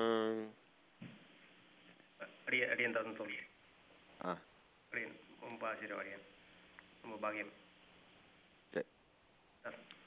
அடிய அடியன் தரணும் சொல்லி ஆ அடியன் ரொம்ப ஆசீர்வாடியன் ரொம்ப பாகியம் சரி ஆ